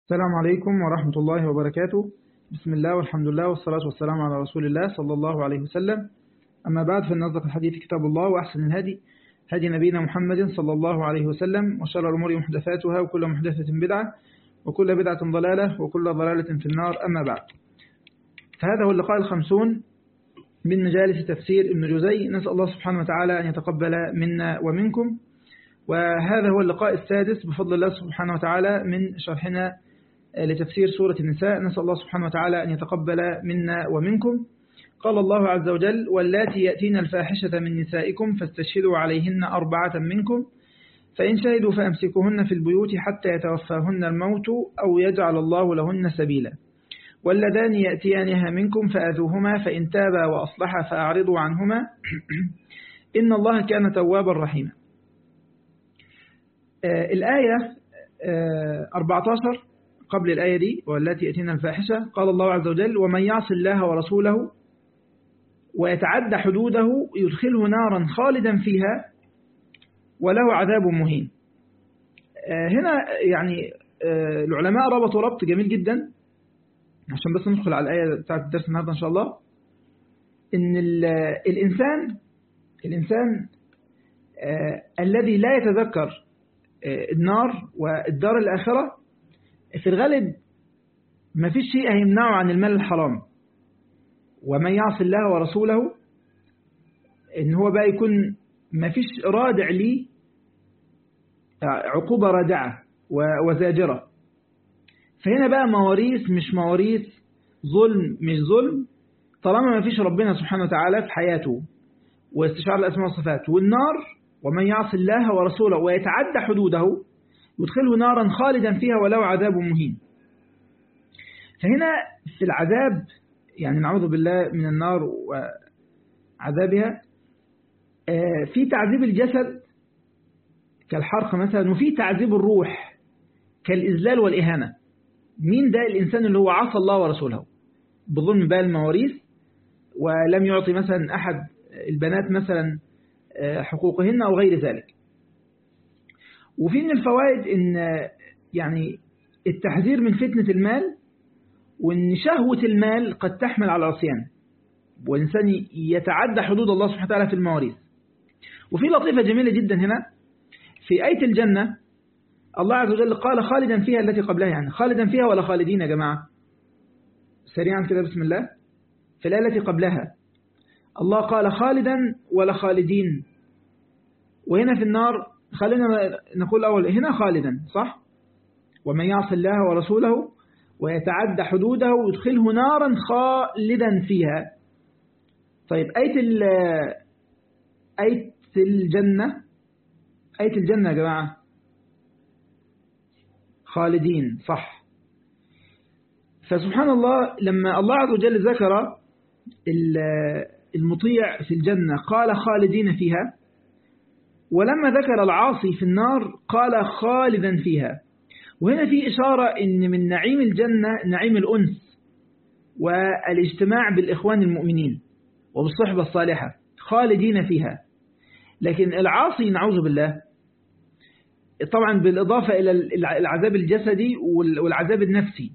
السلام عليكم ورحمة الله وبركاته بسم الله والحمد لله والصلاة والسلام على رسول الله صلى الله عليه وسلم أما بعد فإن أصدق الحديث كتاب الله وأحسن الهدي هدي نبينا محمد صلى الله عليه وسلم وشر الأمور محدثاتها وكل محدثة بدعة وكل بدعة ضلالة وكل ضلالة في النار أما بعد فهذا هو اللقاء الخمسون من مجالس تفسير ابن جزي نسأل الله سبحانه وتعالى أن يتقبل منا ومنكم وهذا هو اللقاء السادس بفضل الله سبحانه وتعالى من شرحنا لتفسير سورة النساء نسأل الله سبحانه وتعالى أن يتقبل منا ومنكم قال الله عز وجل واللاتي يأتين الفاحشة من نسائكم فاستشهدوا عليهن أربعة منكم فإن شهدوا فأمسكوهن في البيوت حتى يتوفاهن الموت أو يجعل الله لهن سبيلا واللذان يأتيانها منكم فأذوهما فإن تابا وأصلحا فأعرضوا عنهما إن الله كان توابا رحيما آه الآية آه 14 قبل الآية دي والتي يأتينا الفاحشة قال الله عز وجل ومن يعص الله ورسوله ويتعدى حدوده يدخله نارا خالدا فيها وله عذاب مهين آه هنا يعني العلماء ربطوا ربط جميل جدا عشان بس ندخل على الآية بتاعت الدرس النهاردة إن شاء الله إن الإنسان الإنسان آه الذي لا يتذكر آه النار والدار الآخرة في الغالب ما فيش شيء هيمنعه عن المال الحرام ومن يعص الله ورسوله إن هو بقى يكون ما فيش رادع ليه عقوبة رادعة وزاجرة فهنا بقى مواريث مش مواريث ظلم مش ظلم طالما ما فيش ربنا سبحانه وتعالى في حياته واستشعار الأسماء والصفات والنار ومن يعص الله ورسوله ويتعدى حدوده يدخله نارا خالدا فيها ولو عذاب مهين فهنا في العذاب يعني نعوذ بالله من النار وعذابها في تعذيب الجسد كالحرق مثلا وفي تعذيب الروح كالإذلال والإهانة مين ده الإنسان اللي هو عصى الله ورسوله بظلم بقى المواريث ولم يعطي مثلا أحد البنات مثلا حقوقهن أو غير ذلك وفي من الفوائد ان يعني التحذير من فتنة المال وان شهوة المال قد تحمل على العصيان والإنسان يتعدى حدود الله سبحانه وتعالى في المواريث وفي لطيفة جميلة جدا هنا في آية الجنة الله عز وجل قال خالدا فيها التي قبلها يعني خالدا فيها ولا خالدين يا جماعة سريعا كده بسم الله في الآية التي قبلها الله قال خالدا ولا خالدين وهنا في النار خلينا نقول أول هنا خالدا صح ومن يعص الله ورسوله ويتعدى حدوده يدخله نارا خالدا فيها طيب آية آية الجنة آية الجنة يا جماعة خالدين صح فسبحان الله لما الله عز وجل ذكر المطيع في الجنة قال خالدين فيها ولما ذكر العاصي في النار قال خالدا فيها وهنا في إشارة إن من نعيم الجنة نعيم الأنس والاجتماع بالإخوان المؤمنين وبالصحبة الصالحة خالدين فيها لكن العاصي نعوذ بالله طبعا بالإضافة إلى العذاب الجسدي والعذاب النفسي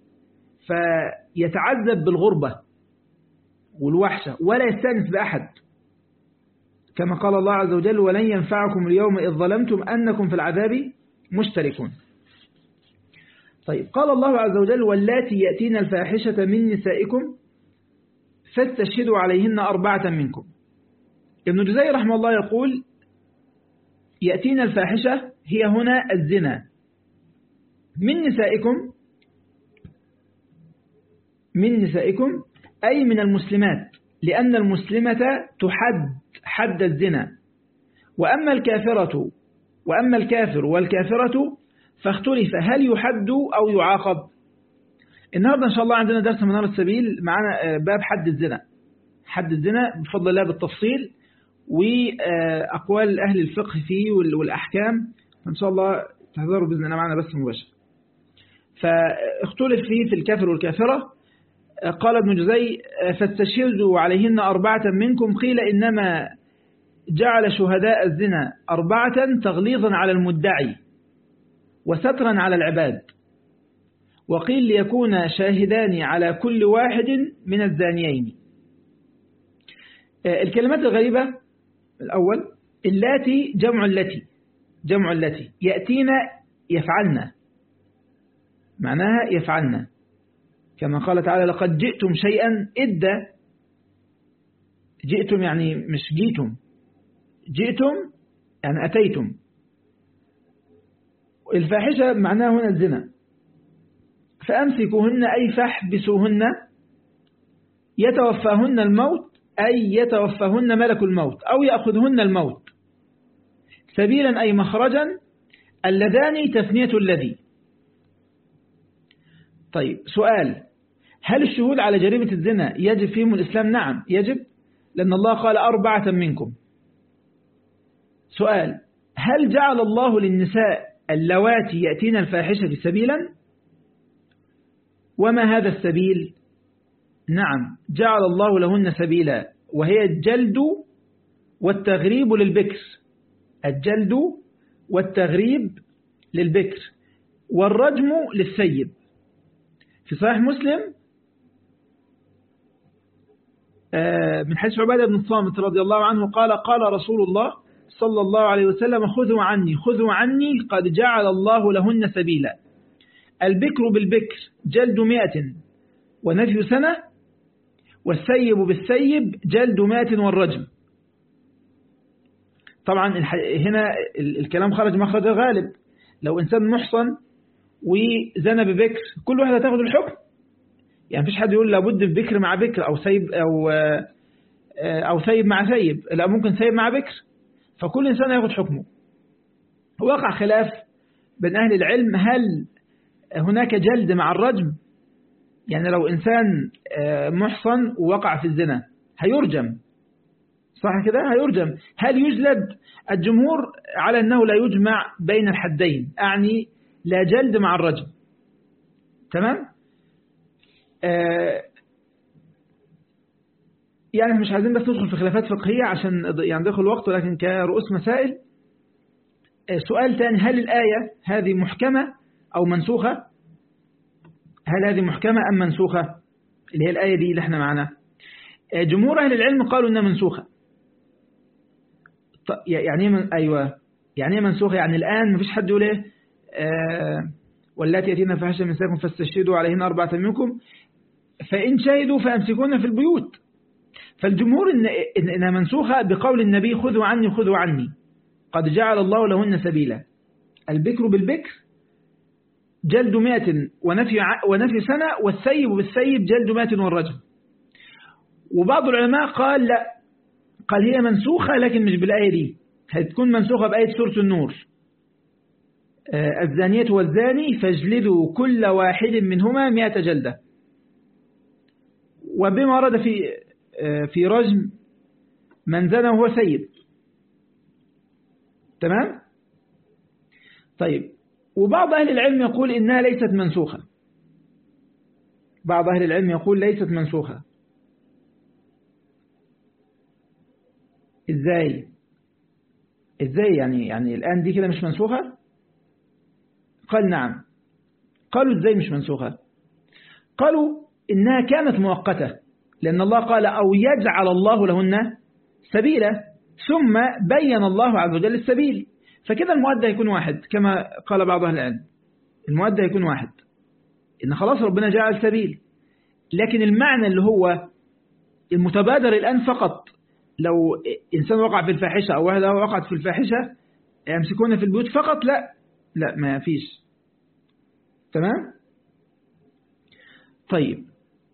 فيتعذب بالغربة والوحشة ولا يستأنس بأحد كما قال الله عز وجل ولن ينفعكم اليوم إذ ظلمتم أنكم في العذاب مشتركون طيب قال الله عز وجل واللاتي يأتين الفاحشة من نسائكم فاستشهدوا عليهن أربعة منكم ابن جزي رحمه الله يقول يأتين الفاحشة هي هنا الزنا من نسائكم من نسائكم أي من المسلمات لأن المسلمة تحد حد الزنا وأما الكافرة وأما الكافر والكافرة فاختلف هل يحد أو يعاقب النهاردة إن شاء الله عندنا درس منار السبيل معنا باب حد الزنا حد الزنا بفضل الله بالتفصيل وأقوال أهل الفقه فيه والأحكام فإن شاء الله تحذروا بإذن الله معنا بس مباشر فاختلف فيه في الكافر والكافرة قال ابن جزي فاستشهدوا عليهن أربعة منكم قيل إنما جعل شهداء الزنا أربعة تغليظا على المدعي وسترا على العباد وقيل ليكون شاهدان على كل واحد من الزانيين الكلمات الغريبة الأول اللاتي جمع التي جمع التي يأتينا يفعلنا معناها يفعلنا كما قال تعالى لقد جئتم شيئا إدى جئتم يعني مش جيتم جئتم يعني أتيتم الفاحشة معناها هنا الزنا فأمسكوهن أي فاحبسوهن يتوفاهن الموت أي يتوفاهن ملك الموت أو يأخذهن الموت سبيلا أي مخرجا اللذان تثنية الذي طيب سؤال هل الشهود على جريمة الزنا يجب فيهم الإسلام نعم يجب لأن الله قال أربعة منكم سؤال هل جعل الله للنساء اللواتي يأتين الفاحشة سبيلا وما هذا السبيل نعم جعل الله لهن سبيلا وهي الجلد والتغريب للبكر الجلد والتغريب للبكر والرجم للسيب في صحيح مسلم من حديث عبادة بن الصامت رضي الله عنه قال قال رسول الله صلى الله عليه وسلم خذوا عني خذوا عني قد جعل الله لهن سبيلا البكر بالبكر جلد مئة ونفي سنة والسيب بالسيب جلد مئة والرجم طبعا هنا الكلام خرج مخرج الغالب لو إنسان محصن وزنى ببكر كل واحد هتاخد الحكم يعني مفيش حد يقول لابد بكر مع بكر أو سيب أو أو سيب مع سيب لا ممكن سيب مع بكر فكل إنسان ياخد حكمه وقع خلاف بين أهل العلم هل هناك جلد مع الرجم يعني لو إنسان محصن ووقع في الزنا هيرجم صح كده هيرجم هل يجلد الجمهور على أنه لا يجمع بين الحدين أعني لا جلد مع الرجم تمام يعني مش عايزين بس ندخل في خلافات فقهية عشان يعني ندخل الوقت ولكن كرؤوس مسائل سؤال ثاني هل الآية هذه محكمة أو منسوخة هل هذه محكمة أم منسوخة اللي هي الآية دي اللي احنا معنا جمهور أهل العلم قالوا أنها منسوخة يعني من أيوة يعني ايه منسوخة يعني الآن مفيش حد يقول ايه آه واللاتي يأتينا فحشا من ساكم فاستشهدوا عليهن أربعة منكم فإن شهدوا فأمسكونا في البيوت فالجمهور إن إنها منسوخة بقول النبي خذوا عني خذوا عني قد جعل الله لهن سبيلا البكر بالبكر جلد مئة ونفي, ونفي سنة والسيب بالسيب جلد مئة والرجم وبعض العلماء قال لا قال هي منسوخة لكن مش بالآية دي هتكون منسوخة بآية سورة النور الزانية والزاني فاجلدوا كل واحد منهما مئة جلدة وبما ورد في في رجم من زنى وهو سيب تمام طيب وبعض أهل العلم يقول إنها ليست منسوخة بعض أهل العلم يقول ليست منسوخة إزاي إزاي يعني يعني الآن دي كده مش منسوخة قال نعم قالوا إزاي مش منسوخة قالوا إنها كانت مؤقتة لأن الله قال أو يجعل الله لهن سبيلا ثم بين الله عز وجل السبيل فكده المؤدى يكون واحد كما قال بعض أهل العلم المؤدى يكون واحد إن خلاص ربنا جعل سبيل لكن المعنى اللي هو المتبادر الآن فقط لو إنسان وقع في الفاحشة أو واحدة وقعت في الفاحشة يمسكون في البيوت فقط لا لا ما فيش تمام طيب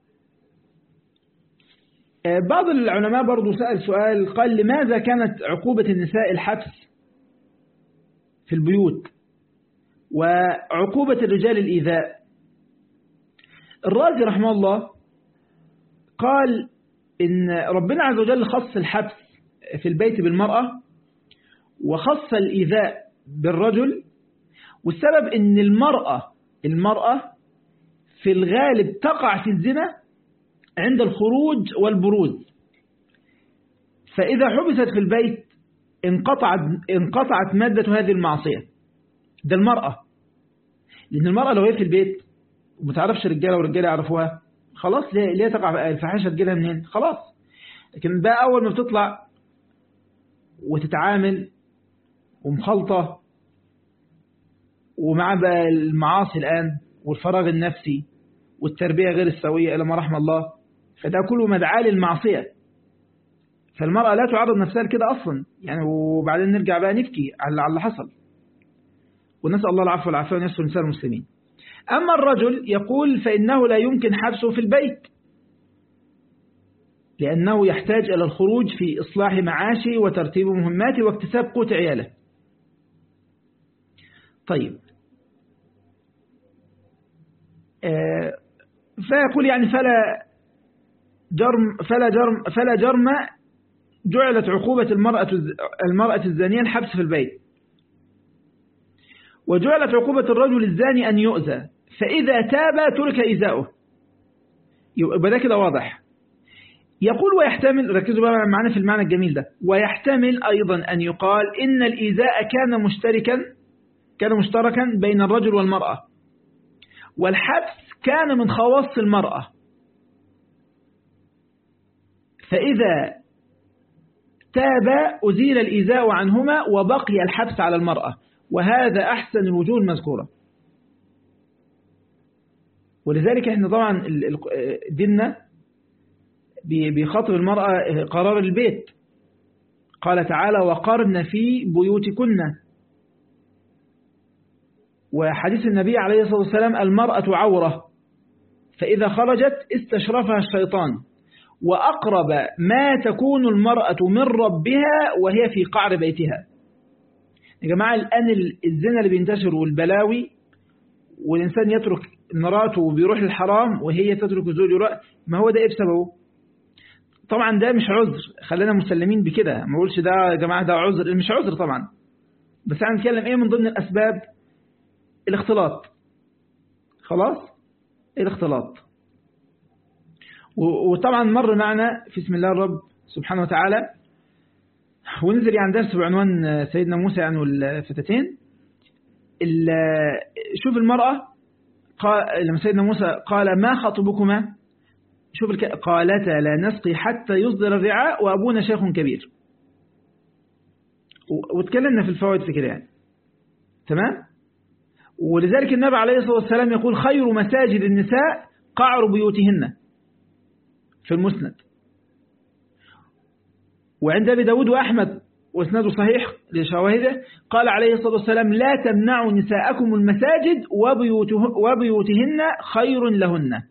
بعض العلماء برضو سأل سؤال قال لماذا كانت عقوبة النساء الحبس في البيوت وعقوبة الرجال الإيذاء الرازي رحمه الله قال إن ربنا عز وجل خص الحبس في البيت بالمرأة وخص الإيذاء بالرجل والسبب إن المرأة المرأة في الغالب تقع في الزنا عند الخروج والبروز فإذا حبست في البيت انقطعت, انقطعت مادة هذه المعصية ده المرأة لأن المرأة لو هي في البيت وما تعرفش رجالة ورجالة يعرفوها خلاص ليه, ليه تقع الفحاشة تجيلها منين خلاص لكن بقى أول ما بتطلع وتتعامل ومخلطة ومع بقى المعاصي الآن والفراغ النفسي والتربية غير السوية إلى ما رحم الله فده كله مدعاة للمعصية فالمرأة لا تعرض نفسها لكده أصلا يعني وبعدين نرجع بقى نبكي على اللي حصل ونسأل الله العفو والعافية ونسأل نساء المسلمين أما الرجل يقول فإنه لا يمكن حبسه في البيت لأنه يحتاج إلى الخروج في إصلاح معاشه وترتيب مهماته واكتساب قوت عياله طيب آه فيقول يعني فلا جرم فلا جرم فلا جرم جعلت عقوبة المرأة المرأة الزانية الحبس في البيت وجعلت عقوبة الرجل الزاني أن يؤذى فإذا تاب ترك إيذاؤه يبقى ده كده واضح يقول ويحتمل ركزوا بقى معنا في المعنى الجميل ده ويحتمل أيضا أن يقال إن الإيذاء كان مشتركا كان مشتركا بين الرجل والمرأة والحبس كان من خواص المرأة فإذا تاب أزيل الإيذاء عنهما وبقي الحبس على المرأة وهذا أحسن الوجوه المذكورة ولذلك احنا طبعا ديننا بيخاطب المرأة قرار البيت قال تعالى وقرن في بيوتكن وحديث النبي عليه الصلاة والسلام المرأة عورة فإذا خرجت استشرفها الشيطان وأقرب ما تكون المرأة من ربها وهي في قعر بيتها يا جماعة الآن الزنا اللي بينتشر والبلاوي والإنسان يترك مراته وبيروح للحرام وهي تترك الزوج يروح ما هو ده إيه بسببه طبعا ده مش عذر خلينا مسلمين بكده ما اقولش ده يا جماعة ده عذر مش عذر طبعا بس انا نتكلم ايه من ضمن الأسباب الاختلاط خلاص الاختلاط وطبعا مر معنا في اسم الله الرب سبحانه وتعالى ونزل يعني درس بعنوان سيدنا موسى يعني والفتاتين شوف المرأة قال لما سيدنا موسى قال ما خطبكما شوف الك... قالتا لا نسقي حتى يصدر الرعاء وأبونا شيخ كبير واتكلمنا في الفوائد في كده يعني تمام ولذلك النبي عليه الصلاة والسلام يقول خير مساجد النساء قعر بيوتهن في المسند وعند أبي داود وأحمد واسناده صحيح لشواهده قال عليه الصلاة والسلام لا تمنعوا نساءكم المساجد وبيوته وبيوتهن خير لهن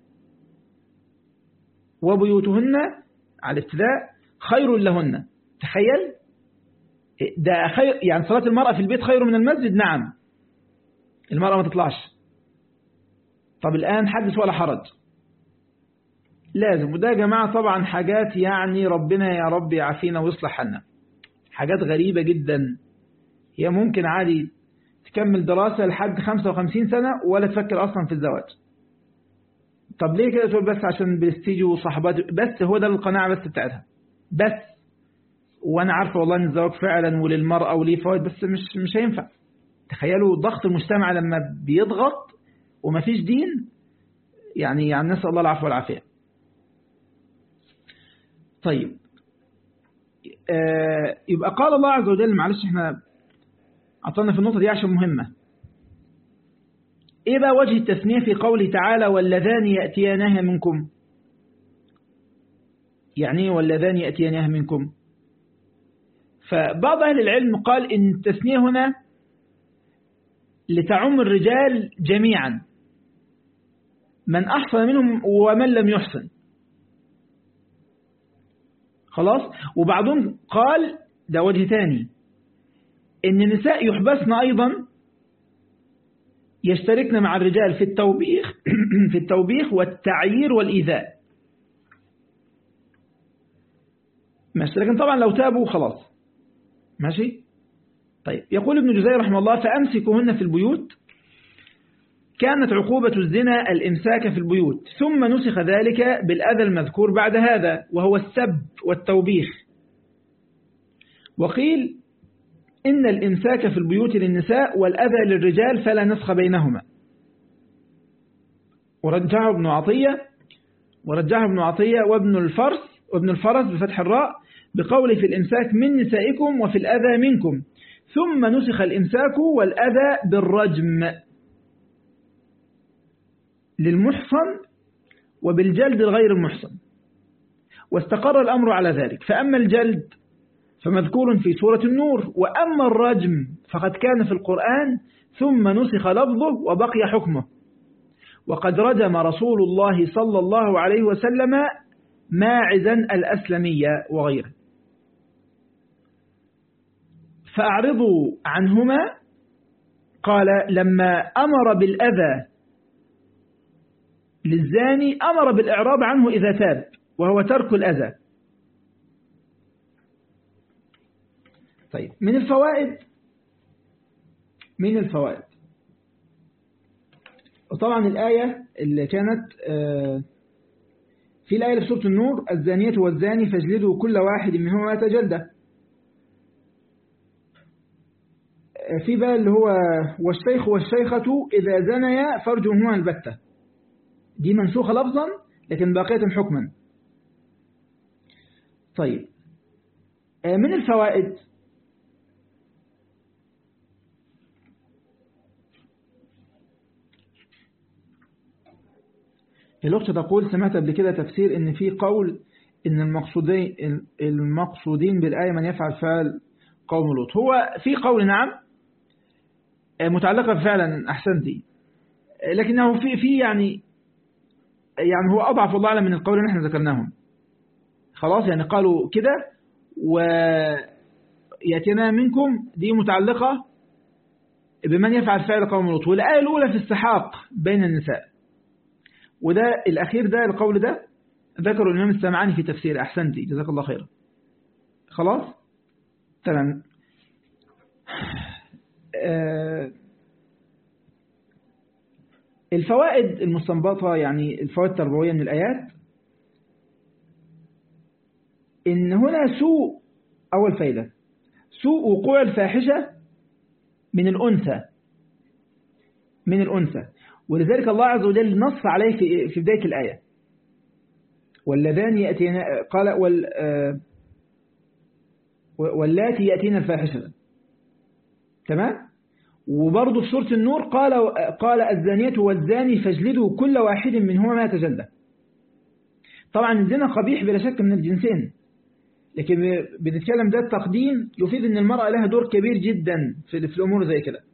وبيوتهن على ابتداء خير لهن تخيل ده خير يعني صلاة المرأة في البيت خير من المسجد نعم المرأة ما تطلعش طب الآن حدث ولا حرج لازم وده يا جماعة طبعا حاجات يعني ربنا يا رب يعافينا ويصلح حالنا حاجات غريبة جدا هي ممكن عادي تكمل دراسة لحد 55 سنة ولا تفكر أصلا في الزواج طب ليه كده تقول بس عشان برستيج وصحبات بس هو ده القناعة بس بتاعتها بس وانا عارفه والله ان الزواج فعلا وللمرأة وليه فوائد بس مش مش هينفع تخيلوا ضغط المجتمع لما بيضغط ومفيش دين يعني يعني نسأل الله العفو والعافية طيب آه يبقى قال الله عز وجل معلش احنا عطلنا في النقطة دي عشان مهمة ايه بقى وجه التثنية في قوله تعالى واللذان يأتيانها منكم يعني ايه واللذان يأتيانها منكم فبعض أهل العلم قال إن التثنية هنا لتعم الرجال جميعا من أحسن منهم ومن لم يحسن خلاص وبعضهم قال ده وجه ثاني إن النساء يحبسن أيضا يشتركن مع الرجال في التوبيخ في التوبيخ والتعيير والإيذاء ماشي لكن طبعا لو تابوا خلاص ماشي طيب يقول ابن جزير رحمه الله فأمسكوهن في البيوت كانت عقوبة الزنا الإمساك في البيوت ثم نسخ ذلك بالأذى المذكور بعد هذا وهو السب والتوبيخ وقيل إن الإمساك في البيوت للنساء والأذى للرجال فلا نسخ بينهما ورجعه ابن عطية ورجعه ابن عطية وابن الفرس وابن الفرس بفتح الراء بقول في الإمساك من نسائكم وفي الأذى منكم ثم نسخ الإمساك والأذى بالرجم للمحصن وبالجلد الغير المحصن واستقر الأمر على ذلك فأما الجلد فمذكور في سورة النور وأما الرجم فقد كان في القرآن ثم نسخ لفظه وبقي حكمه وقد رجم رسول الله صلى الله عليه وسلم ماعزا الأسلمية وغيره فأعرضوا عنهما قال لما أمر بالأذى للزاني أمر بالإعراض عنه إذا تاب وهو ترك الأذى طيب من الفوائد من الفوائد وطبعا الآية اللي كانت في الآية في سورة النور الزانية والزاني فاجلدوا كل واحد منهما جلدة في بقى اللي هو والشيخ والشيخة إذا زنيا فرجهما البتة دي منسوخة لفظا لكن باقية حكما طيب من الفوائد الأخت تقول سمعت قبل كده تفسير إن في قول إن المقصودين المقصودين بالآية من يفعل فعل قوم لوط هو في قول نعم متعلقة فعلا أحسنتي لكنه في في يعني يعني هو أضعف الله أعلم من القول اللي احنا ذكرناهم خلاص يعني قالوا كده ويأتينا منكم دي متعلقة بمن يفعل فعل قوم لوط والآية الأولى في السحاق بين النساء وده الأخير ده القول ده ذكره الإمام السمعاني في تفسير أحسنتي جزاك الله خيرا خلاص تمام آه الفوائد المستنبطة يعني الفوائد التربوية من الآيات إن هنا سوء أول فايدة سوء وقوع الفاحشة من الأنثى من الأنثى ولذلك الله عز وجل نص عليه في في بداية الآية واللذان يأتين قال وال واللاتي يأتين الفاحشة تمام وبرضه في سورة النور قال قال الزانية والزاني فاجلدوا كل واحد منهما ما يتجلى طبعا الزنا قبيح بلا شك من الجنسين لكن بنتكلم ده التقديم يفيد ان المرأة لها دور كبير جدا في, في الأمور زي كده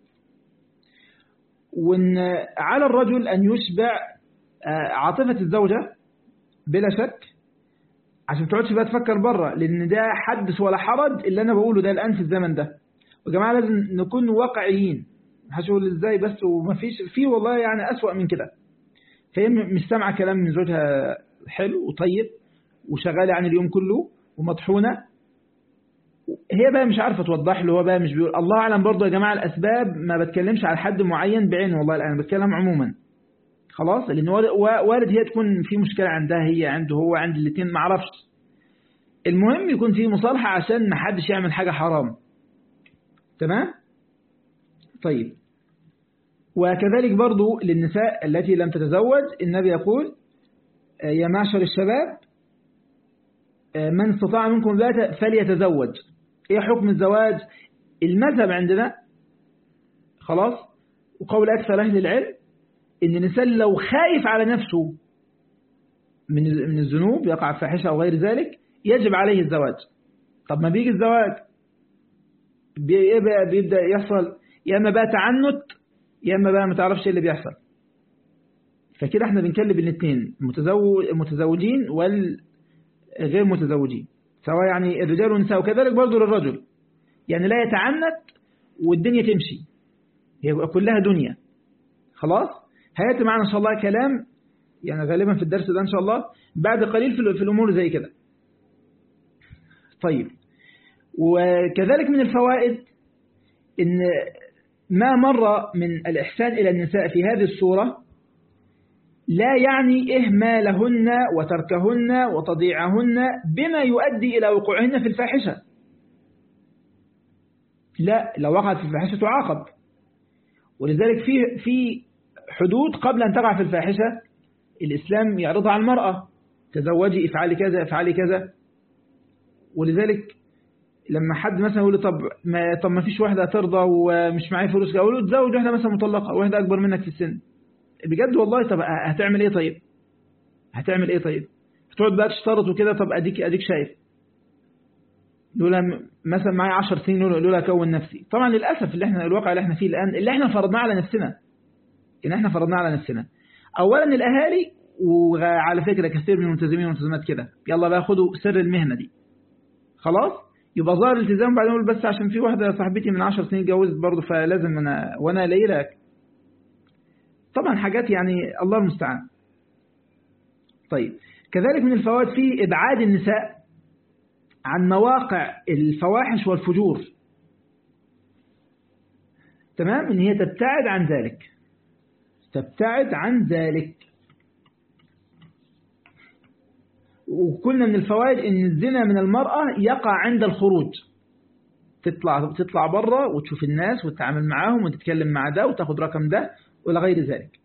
وان على الرجل أن يشبع عاطفة الزوجة بلا شك عشان تقعدش بقى تفكر بره لأن ده حدث ولا حرج اللي أنا بقوله ده الآن في الزمن ده وجماعة لازم نكون واقعيين هشغل ازاي بس وما فيش في والله يعني أسوأ من كده فهي مش سامعة كلام من زوجها حلو وطيب وشغالة عن اليوم كله ومطحونة هي بقى مش عارفة توضح له هو بقى مش بيقول الله أعلم برضه يا جماعة الأسباب ما بتكلمش على حد معين بعينه والله الآن بتكلم عموما خلاص لأن وارد هي تكون في مشكلة عندها هي عنده هو عند الاثنين ما اعرفش المهم يكون في مصالحة عشان ما حدش يعمل حاجة حرام تمام طيب وكذلك برضو للنساء التي لم تتزوج النبي يقول يا معشر الشباب من استطاع منكم ذات فليتزوج ايه حكم الزواج المذهب عندنا خلاص وقول أكثر أهل العلم إن الإنسان لو خايف على نفسه من من الذنوب يقع فاحشة أو غير ذلك يجب عليه الزواج طب ما بيجي الزواج بيبدأ يحصل يا اما بقى تعنت يا اما بقى ما تعرفش اللي بيحصل فكده احنا بنكلم الاثنين المتزوج المتزوجين والغير متزوجين سواء يعني الرجال والنساء وكذلك برضه للرجل يعني لا يتعنت والدنيا تمشي يبقى كلها دنيا خلاص هياتي معنا ان شاء الله كلام يعني غالبا في الدرس ده ان شاء الله بعد قليل في الامور زي كده طيب وكذلك من الفوائد ان ما مر من الإحسان إلى النساء في هذه الصورة لا يعني إهمالهن وتركهن وتضيعهن بما يؤدي إلى وقوعهن في الفاحشة لا لو وقعت في الفاحشة تعاقب ولذلك في في حدود قبل أن تقع في الفاحشة الإسلام يعرضها على المرأة تزوجي افعلي كذا افعلي كذا ولذلك لما حد مثلا يقول لي طب ما طب ما فيش واحدة ترضى ومش معايا فلوس اقول له تزوج واحدة مثلا مطلقة واحدة أكبر منك في السن بجد والله طب هتعمل ايه طيب هتعمل ايه طيب هتقعد بقى تشترط وكده طب اديك اديك شايف لولا مثلا معايا 10 سنين لولا اكون نفسي طبعا للاسف اللي احنا الواقع اللي احنا فيه الان اللي احنا فرضناه على نفسنا ان احنا فرضناه على نفسنا اولا الاهالي وعلى فكره كثير من الملتزمين والملتزمات كده يلا بقى خدوا سر المهنه دي خلاص يبقى ظاهر الالتزام بعدين يقول بس عشان في واحده صاحبتي من 10 سنين اتجوزت برضه فلازم انا وانا قليله طبعا حاجات يعني الله المستعان طيب كذلك من الفوائد في ابعاد النساء عن مواقع الفواحش والفجور تمام ان هي تبتعد عن ذلك تبتعد عن ذلك وكنا من الفوائد ان الزنا من المرأة يقع عند الخروج تطلع تطلع بره وتشوف الناس وتتعامل معاهم وتتكلم مع ده وتاخد رقم ده ولا غير ذلك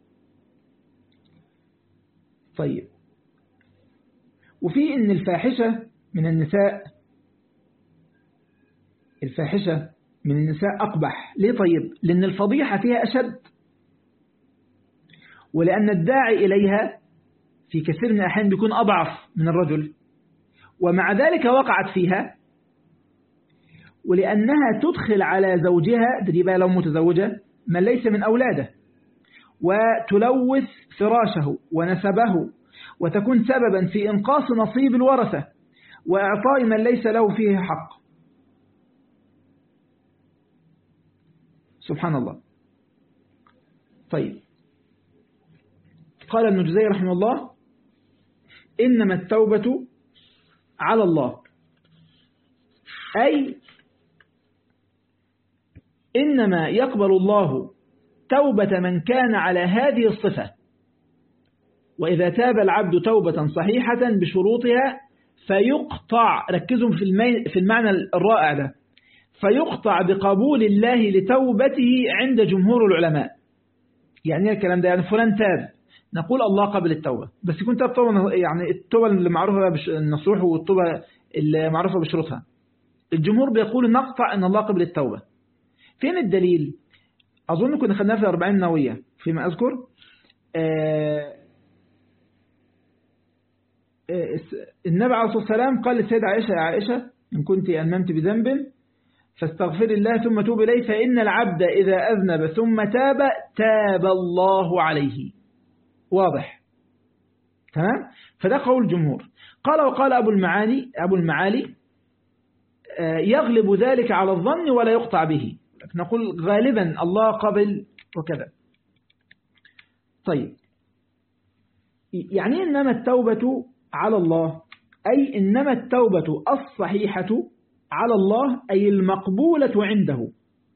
طيب وفي ان الفاحشة من النساء الفاحشة من النساء أقبح ليه طيب لأن الفضيحة فيها أشد ولأن الداعي إليها في كثير من الأحيان بيكون أضعف من الرجل ومع ذلك وقعت فيها ولأنها تدخل على زوجها دي بقى لو متزوجة من ليس من أولاده وتلوث فراشه ونسبه وتكون سببا في إنقاص نصيب الورثة وإعطاء من ليس له فيه حق سبحان الله طيب قال ابن جزي رحمه الله إنما التوبة على الله أي إنما يقبل الله توبة من كان على هذه الصفة وإذا تاب العبد توبة صحيحة بشروطها فيقطع ركزوا في المعنى الرائع ده فيقطع بقبول الله لتوبته عند جمهور العلماء يعني ايه الكلام ده يعني فلان تاب نقول الله قبل التوبة بس يكون تاب توبة يعني التوبة اللي معروفة بالنصوح والتوبة اللي معروفة بشروطها الجمهور بيقول نقطع ان الله قبل التوبة فين الدليل أظن كنا خدناها في الأربعين نووية فيما أذكر آه النبي عليه الصلاة والسلام قال للسيدة عائشة يا عائشة إن كنت ألممت بذنب فاستغفر الله ثم توب إليه فإن العبد إذا أذنب ثم تاب تاب الله عليه واضح تمام فده قول الجمهور قال وقال أبو المعاني أبو المعالي يغلب ذلك على الظن ولا يقطع به نقول غالبا الله قبل وكذا طيب يعني إنما التوبة على الله أي إنما التوبة الصحيحة على الله أي المقبولة عنده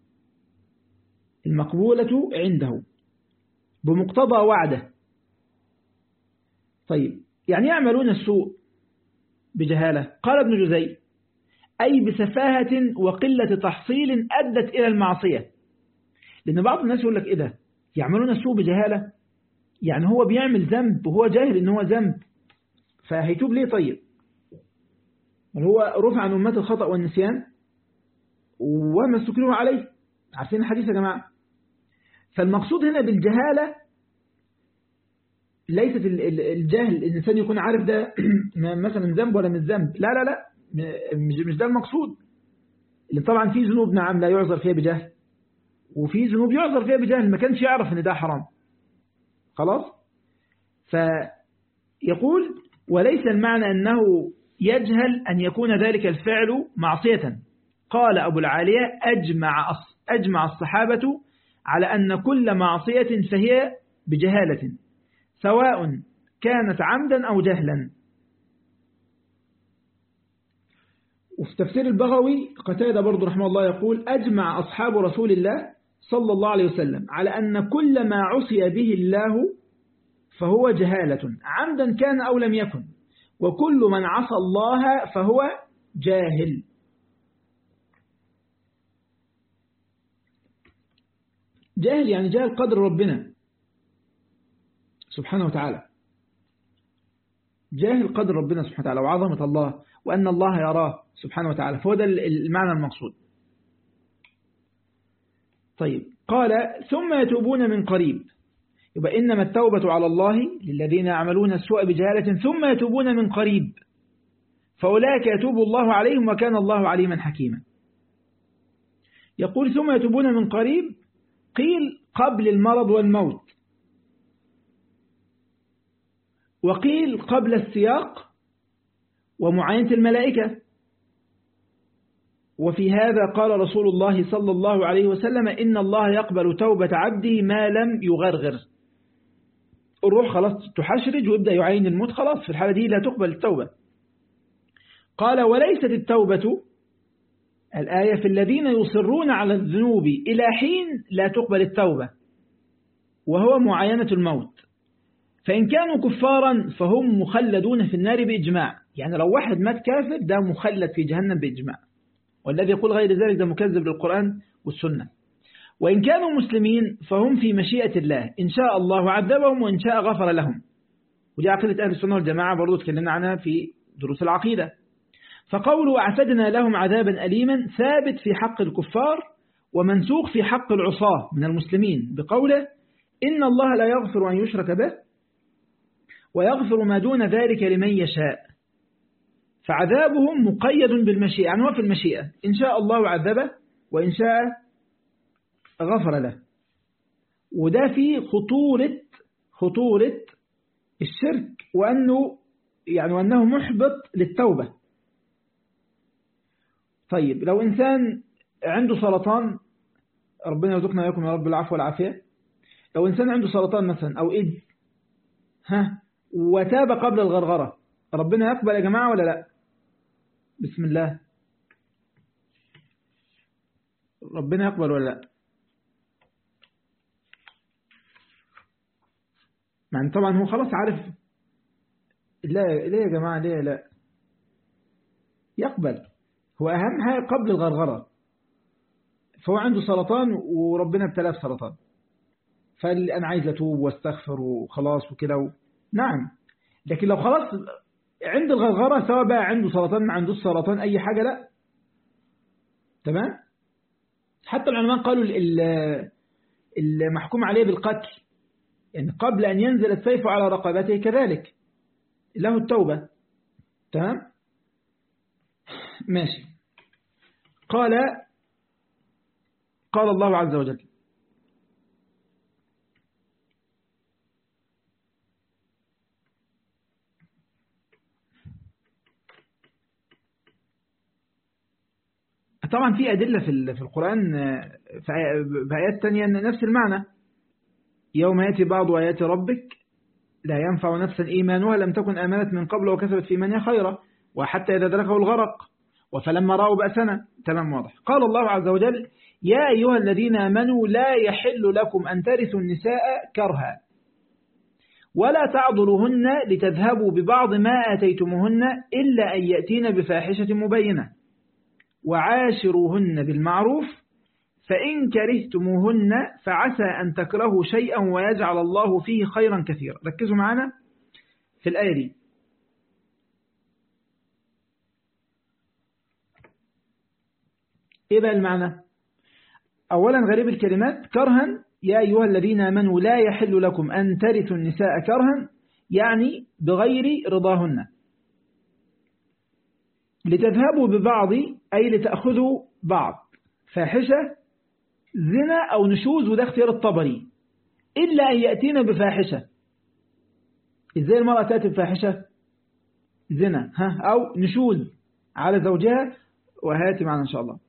المقبولة عنده بمقتضى وعده طيب يعني يعملون السوء بجهالة قال ابن جزي أي بسفاهة وقلة تحصيل أدت إلى المعصية لأن بعض الناس يقول لك إيه ده يعملون السوء بجهالة يعني هو بيعمل ذنب وهو جاهل إن هو ذنب فهيتوب ليه طيب هو رفع عن أمات الخطأ والنسيان وما استكرهوا عليه عارفين الحديث يا جماعة فالمقصود هنا بالجهالة ليست الجهل الإنسان يكون عارف ده مثلا من ذنب ولا من ذنب لا لا لا مش ده المقصود اللي طبعا في ذنوب نعم لا يعذر فيها بجهل وفي ذنوب يعذر فيها بجهل ما كانش يعرف ان ده حرام خلاص فيقول وليس المعنى أنه يجهل أن يكون ذلك الفعل معصية قال أبو العالية أجمع, أجمع الصحابة على أن كل معصية فهي بجهالة سواء كانت عمدا أو جهلا وفي تفسير البغوي قتادة برضو رحمه الله يقول أجمع أصحاب رسول الله صلى الله عليه وسلم على أن كل ما عصي به الله فهو جهالة عمدا كان أو لم يكن وكل من عصى الله فهو جاهل جاهل يعني جاهل قدر ربنا سبحانه وتعالى جاهل قدر ربنا سبحانه وتعالى وعظمة الله وأن الله يراه سبحانه وتعالى فهو ده المعنى المقصود طيب قال ثم يتوبون من قريب يبقى إنما التوبة على الله للذين يعملون السوء بجهالة ثم يتوبون من قريب فأولئك يتوب الله عليهم وكان الله عليما حكيما يقول ثم يتوبون من قريب قيل قبل المرض والموت وقيل قبل السياق ومعاينة الملائكة وفي هذا قال رسول الله صلى الله عليه وسلم إن الله يقبل توبة عبده ما لم يغرغر الروح خلاص تحشرج ويبدأ يعين الموت خلاص في الحالة دي لا تقبل التوبة قال وليست التوبة الآية في الذين يصرون على الذنوب إلى حين لا تقبل التوبة وهو معاينة الموت فإن كانوا كفارا فهم مخلدون في النار بإجماع يعني لو واحد مات كافر ده مخلد في جهنم بإجماع والذي يقول غير ذلك ده مكذب للقرآن والسنة وإن كانوا مسلمين فهم في مشيئة الله إن شاء الله عذبهم وإن شاء غفر لهم ودي عقيدة أهل السنة والجماعة برضو تكلمنا عنها في دروس العقيدة فقولوا أعتدنا لهم عذابا أليما ثابت في حق الكفار ومنسوخ في حق العصاة من المسلمين بقوله إن الله لا يغفر أن يشرك به ويغفر ما دون ذلك لمن يشاء فعذابهم مقيد بالمشيئة يعني هو في المشيئة إن شاء الله عذبه وإن شاء غفر له وده في خطورة خطورة الشرك وأنه يعني وأنه محبط للتوبة طيب لو إنسان عنده سرطان ربنا يرزقنا وياكم يا رب العفو والعافية لو إنسان عنده سرطان مثلا أو إيدز ها وتاب قبل الغرغرة ربنا يقبل يا جماعة ولا لا بسم الله ربنا يقبل ولا لا يعني طبعا هو خلاص عارف لا ليه يا جماعة ليه لا يقبل هو أهم حاجة قبل الغرغرة فهو عنده سرطان وربنا ابتلاه بسرطان فقال أنا عايز أتوب واستغفر وخلاص وكده و... نعم لكن لو خلاص عند الغرغرة سواء بقى عنده سرطان ما عندوش سرطان أي حاجة لا تمام حتى العلماء قالوا المحكوم عليه بالقتل يعني قبل أن ينزل السيف على رقبته كذلك له التوبة تمام ماشي قال قال الله عز وجل طبعا في أدلة في في القرآن في آيات تانية نفس المعنى يوم يأتي بعض آيات ربك لا ينفع نفسا إيمانها لم تكن آمنت من قبل وكسبت في إيمانها خيرا وحتى إذا دركه الغرق وفلما رأوا بأسنا تمام واضح قال الله عز وجل يا أيها الذين آمنوا لا يحل لكم أن ترثوا النساء كرها ولا تعضلوهن لتذهبوا ببعض ما آتيتموهن إلا أن يأتين بفاحشة مبينة وعاشروهن بالمعروف فإن كرهتموهن فعسى أن تكرهوا شيئا ويجعل الله فيه خيرا كثيرا ركزوا معنا في الآية دي إيه بقى المعنى أولا غريب الكلمات كرها يا أيها الذين آمنوا لا يحل لكم أن ترثوا النساء كرها يعني بغير رضاهن لتذهبوا ببعض أي لتأخذوا بعض فاحشة زنا أو نشوز وده اختيار الطبري إلا أن يأتينا بفاحشة إزاي المرأة تأتي بفاحشة زنا ها أو نشوز على زوجها وهاتي معنا إن شاء الله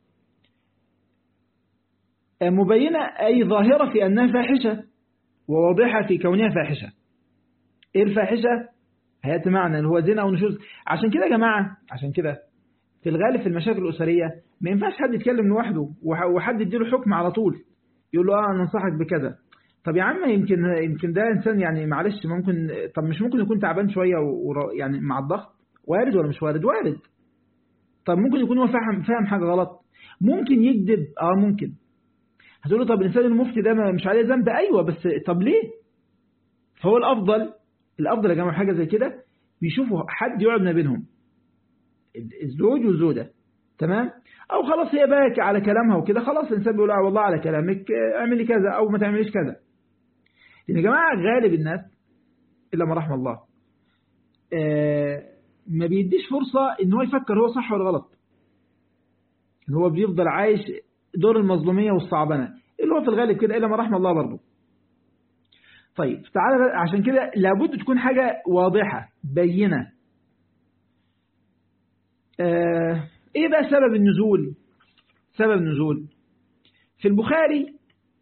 مبينة أي ظاهرة في أنها فاحشة وواضحة في كونها فاحشة إيه الفاحشة هيأتي معنا اللي هو زنا أو نشوز عشان كده يا جماعة عشان كده في الغالب في المشاكل الأسرية ما ينفعش حد يتكلم لوحده وحد يديله حكم على طول يقول له اه ننصحك بكذا طب يا عم يمكن يمكن ده انسان يعني معلش ممكن طب مش ممكن يكون تعبان شويه يعني مع الضغط وارد ولا مش وارد وارد طب ممكن يكون هو فاهم فاهم حاجه غلط ممكن يكذب اه ممكن هتقول له طب الانسان المفتي ده مش عليه ذنب ايوه بس طب ليه فهو الأفضل الأفضل يا جماعة حاجة زي كده بيشوفوا حد يقعد ما بينهم الزوج والزوجة تمام أو خلاص هي بقى على كلامها وكده خلاص الإنسان بيقول آه والله على كلامك اعملي كذا أو ما تعمليش كذا لأن يا جماعة غالب الناس إلا ما رحم الله آه ما بيديش فرصة إن هو يفكر هو صح ولا غلط إن هو بيفضل عايش دور المظلومية والصعبنة اللي هو في الغالب كده إلا ما رحم الله برضه طيب تعالى عشان كده لابد تكون حاجة واضحة بينة آه ايه بقى سبب النزول سبب النزول في البخاري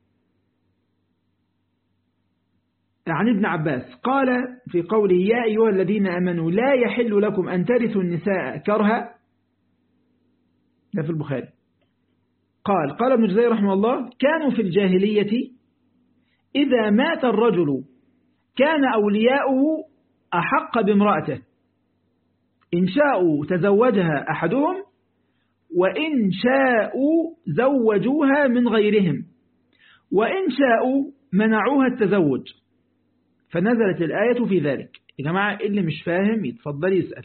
عن ابن عباس قال في قوله يا أيها الذين أمنوا لا يحل لكم أن ترثوا النساء كرها ده في البخاري قال قال ابن جزير رحمه الله كانوا في الجاهلية إذا مات الرجل كان أولياؤه أحق بامرأته إن شاءوا تزوجها أحدهم وإن شاءوا زوجوها من غيرهم وإن شاءوا منعوها التزوج فنزلت الآية في ذلك يا جماعة اللي مش فاهم يتفضل يسأل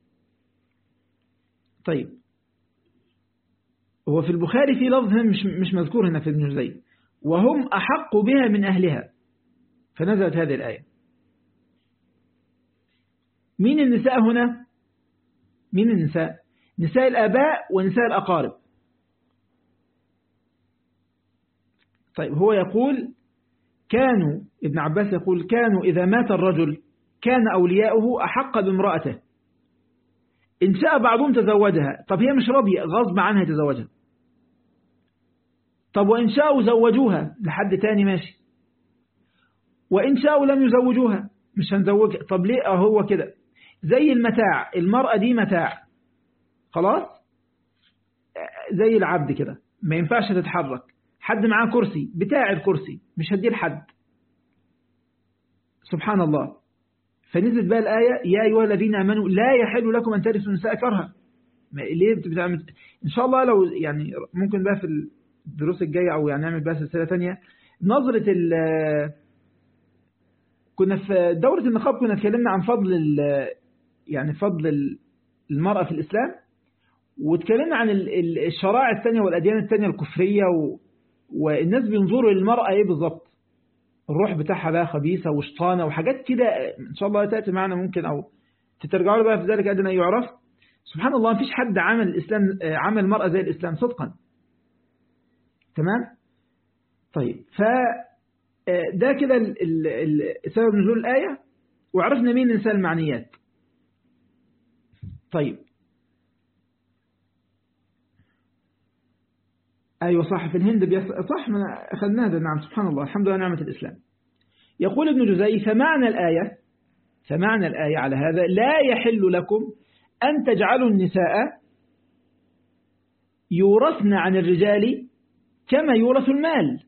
طيب هو في البخاري في لفظ مش مش مذكور هنا في ابن جزي وهم أحق بها من أهلها فنزلت هذه الآية مين النساء هنا مين النساء نساء الآباء ونساء الأقارب طيب هو يقول كانوا ابن عباس يقول كانوا إذا مات الرجل كان أولياؤه أحق بامرأته إن شاء بعضهم تزوجها طب هي مش راضية غصب عنها يتزوجها طب وإن شاءوا زوجوها لحد تاني ماشي وإن شاءوا لم يزوجوها مش هنزوجها طب ليه هو كده زي المتاع المرأة دي متاع خلاص زي العبد كده ما ينفعش تتحرك حد معاه كرسي بتاع الكرسي مش هديه لحد سبحان الله فنزلت بقى الآية يا أيها الذين آمنوا لا يحل لكم أن ترثوا النساء كرها ليه بتعمل إن شاء الله لو يعني ممكن بقى في الدروس الجاية أو يعني نعمل بقى سلسلة تانية نظرة ال كنا في دورة النقاب كنا اتكلمنا عن فضل يعني فضل المرأة في الإسلام واتكلمنا عن الشرائع الثانية والأديان الثانية الكفرية و... والناس بينظروا للمرأة ايه بالظبط الروح بتاعها بقى خبيثة وشطانة وحاجات كده ان شاء الله تأتي معنا ممكن او تترجعوا بقى في ذلك أدنى يعرف سبحان الله مفيش حد عمل الإسلام عمل المرأة زي الإسلام صدقا تمام طيب ف ده كده سبب نزول الآية وعرفنا مين الإنسان المعنيات طيب أيوة صح في الهند بيص... صح من أخذنا هذا نعم سبحان الله الحمد لله نعمة الإسلام يقول ابن جزي فمعنى الآية فمعنى الآية على هذا لا يحل لكم أن تجعلوا النساء يورثن عن الرجال كما يورث المال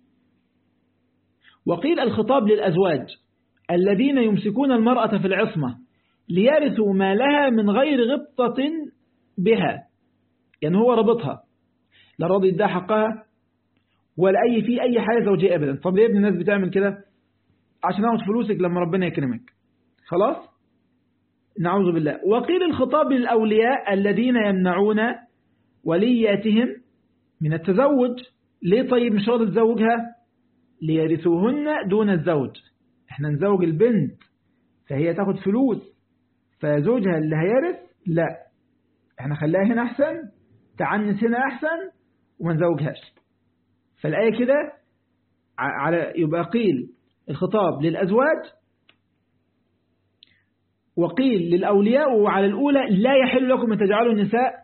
وقيل الخطاب للأزواج الذين يمسكون المرأة في العصمة ليرثوا مالها من غير غبطة بها يعني هو ربطها لا راضي يديها حقها ولا أي في أي حاجة زوجية أبدا طب ليه ابن الناس بتعمل كده عشان أخذ فلوسك لما ربنا يكرمك خلاص نعوذ بالله وقيل الخطاب للأولياء الذين يمنعون ولياتهم من التزوج ليه طيب مش راضي تزوجها ليرثوهن دون الزوج احنا نزوج البنت فهي تاخد فلوس فزوجها اللي هيرث لا احنا خليها هنا احسن تعنس هنا احسن وما نزوجهاش فالآية كده على يبقى قيل الخطاب للأزواج وقيل للأولياء وعلى الأولى لا يحل لكم أن تجعلوا النساء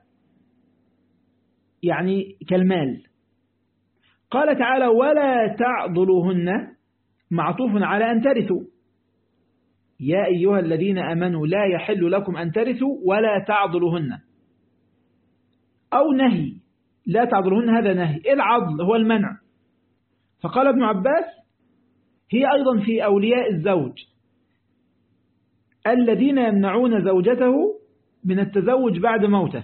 يعني كالمال قال تعالى ولا تعضلوهن معطوف على أن ترثوا يا أيها الذين أمنوا لا يحل لكم أن ترثوا ولا تعضلوهن أو نهي لا تعضلوهن هذا نهي العضل هو المنع فقال ابن عباس هي أيضا في أولياء الزوج الذين يمنعون زوجته من التزوج بعد موته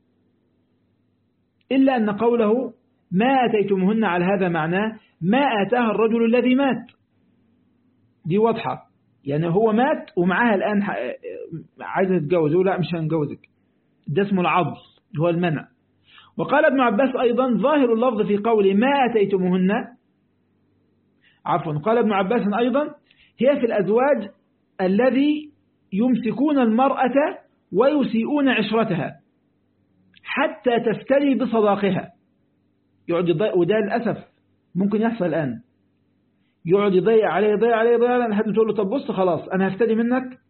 إلا أن قوله ما أتيتمهن على هذا معناه ما آتاها الرجل الذي مات دي واضحة يعني هو مات ومعاها الآن عايزة تتجوز يقول لا مش هنجوزك ده اسمه العضل اللي هو المنع وقال ابن عباس أيضا ظاهر اللفظ في قوله ما أتيتموهن عفوا قال ابن عباس أيضا هي في الأزواج الذي يمسكون المرأة ويسيئون عشرتها حتى تفتري بصداقها يقعد يضيع وده للأسف ممكن يحصل الآن يقعد يضيع عليه يضيع عليه يضيع عليه لحد تقول له طب بص خلاص أنا هفتدي منك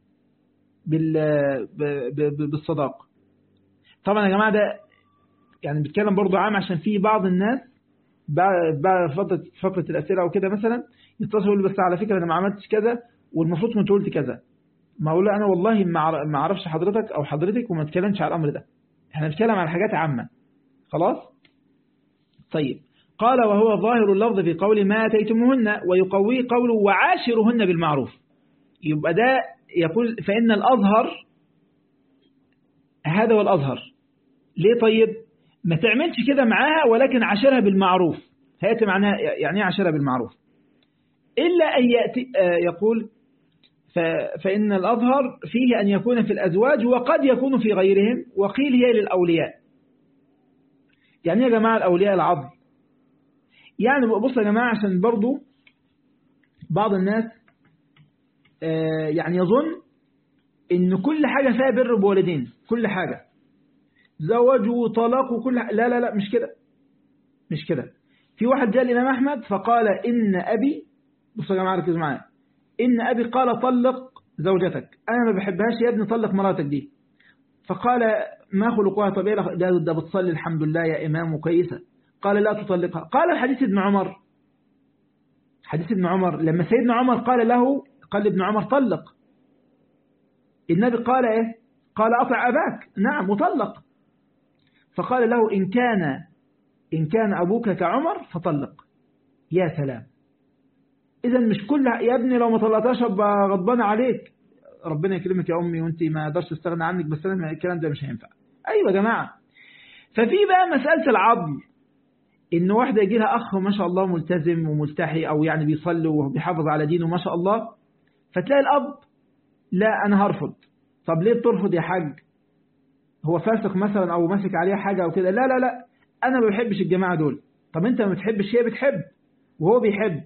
بالصداق طبعا يا جماعة ده يعني بتكلم برضو عام عشان في بعض الناس بعد فترة فقرة الأسئلة أو كده مثلا يتصل يقول بس على فكرة أنا ما عملتش كذا والمفروض كنت قلت كذا ما أقول له أنا والله ما أعرفش حضرتك أو حضرتك وما تكلمش على الأمر ده احنا نتكلم على حاجات عامة خلاص طيب قال وهو ظاهر اللفظ في قول ما أتيتمهن ويقوي قوله وعاشرهن بالمعروف يبقى ده يقول فإن الأظهر هذا هو الأظهر ليه طيب ما تعملش كده معاها ولكن عاشرها بالمعروف هيأتي معناها يعني عاشرها بالمعروف إلا أن يأتي يقول فإن الأظهر فيه أن يكون في الأزواج وقد يكون في غيرهم وقيل هي للأولياء يعني يا جماعة الأولياء العضل يعني بص يا جماعة عشان برضو بعض الناس يعني يظن ان كل حاجة فيها بر بوالدين كل حاجة زواج وطلاق وكل لا لا لا مش كده مش كده في واحد جاء الإمام أحمد فقال إن أبي بصوا يا جماعة ركزوا معايا إن أبي قال طلق زوجتك أنا ما بحبهاش يا ابني طلق مراتك دي فقال ما خلقها طبيعي ده, ده بتصلي الحمد لله يا إمام وكويسة قال لا تطلقها قال الحديث ابن عمر حديث ابن عمر لما سيدنا عمر قال له قال ابن عمر طلق النبي قال ايه قال أطع أباك نعم مطلق فقال له إن كان إن كان أبوك كعمر فطلق يا سلام إذا مش كل يا ابني لو ما طلقتهاش ابقى غضبان عليك ربنا يكرمك يا أمي وأنت ما اقدرش استغنى عنك بس أنا الكلام ده مش هينفع أيوة يا جماعة ففي بقى مسألة العضل إن واحدة يجي لها أخ ما شاء الله ملتزم وملتحي أو يعني بيصلي وبيحافظ على دينه ما شاء الله فتلاقي الأب لا أنا هرفض طب ليه ترفض يا حاج هو فاسق مثلا أو ماسك عليه حاجة أو كده لا لا لا أنا ما بحبش الجماعة دول طب أنت ما بتحبش هي بتحب وهو بيحب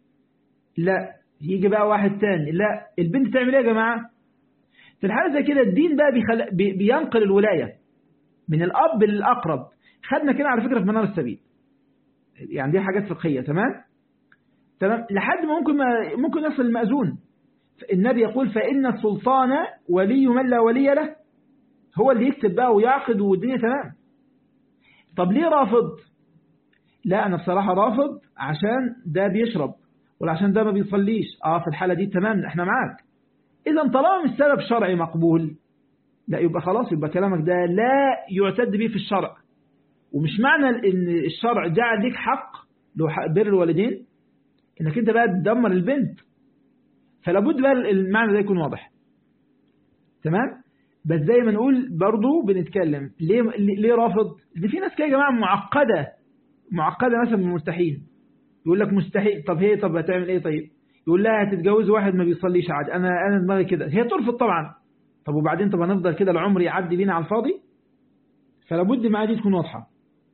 لا يجي بقى واحد تاني لا البنت تعمل ايه يا جماعة في الحالة زي كده الدين بقى بيخل... بي... بينقل الولاية من الأب للأقرب خدنا كده على فكرة في منار السبيل يعني دي حاجات فقهية تمام تمام لحد ما ممكن ما ممكن يصل المأذون النبي يقول فإن السلطان ولي من لا ولي له هو اللي يكتب بقى ويعقد والدنيا تمام طب ليه رافض لا أنا بصراحة رافض عشان ده بيشرب ولا عشان ده ما بيصليش اه في الحالة دي تمام احنا معاك اذا طالما مش سبب شرعي مقبول لا يبقى خلاص يبقى كلامك ده لا يعتد به في الشرع ومش معنى ان الشرع جعل لك حق لو حق بر الوالدين انك انت بقى تدمر البنت فلا بد بقى المعنى ده يكون واضح تمام بس زي ما نقول برضو بنتكلم ليه ليه رافض ان في ناس كده يا جماعه معقده معقده مثلا من المرتاحين يقول لك مستحيل طب هي طب هتعمل ايه طيب يقول لها هتتجوز واحد ما بيصليش عادي انا انا دماغي كده هي ترفض طبعا طب وبعدين طب هنفضل كده العمر يعدي بينا على الفاضي فلا بد معاه دي تكون واضحه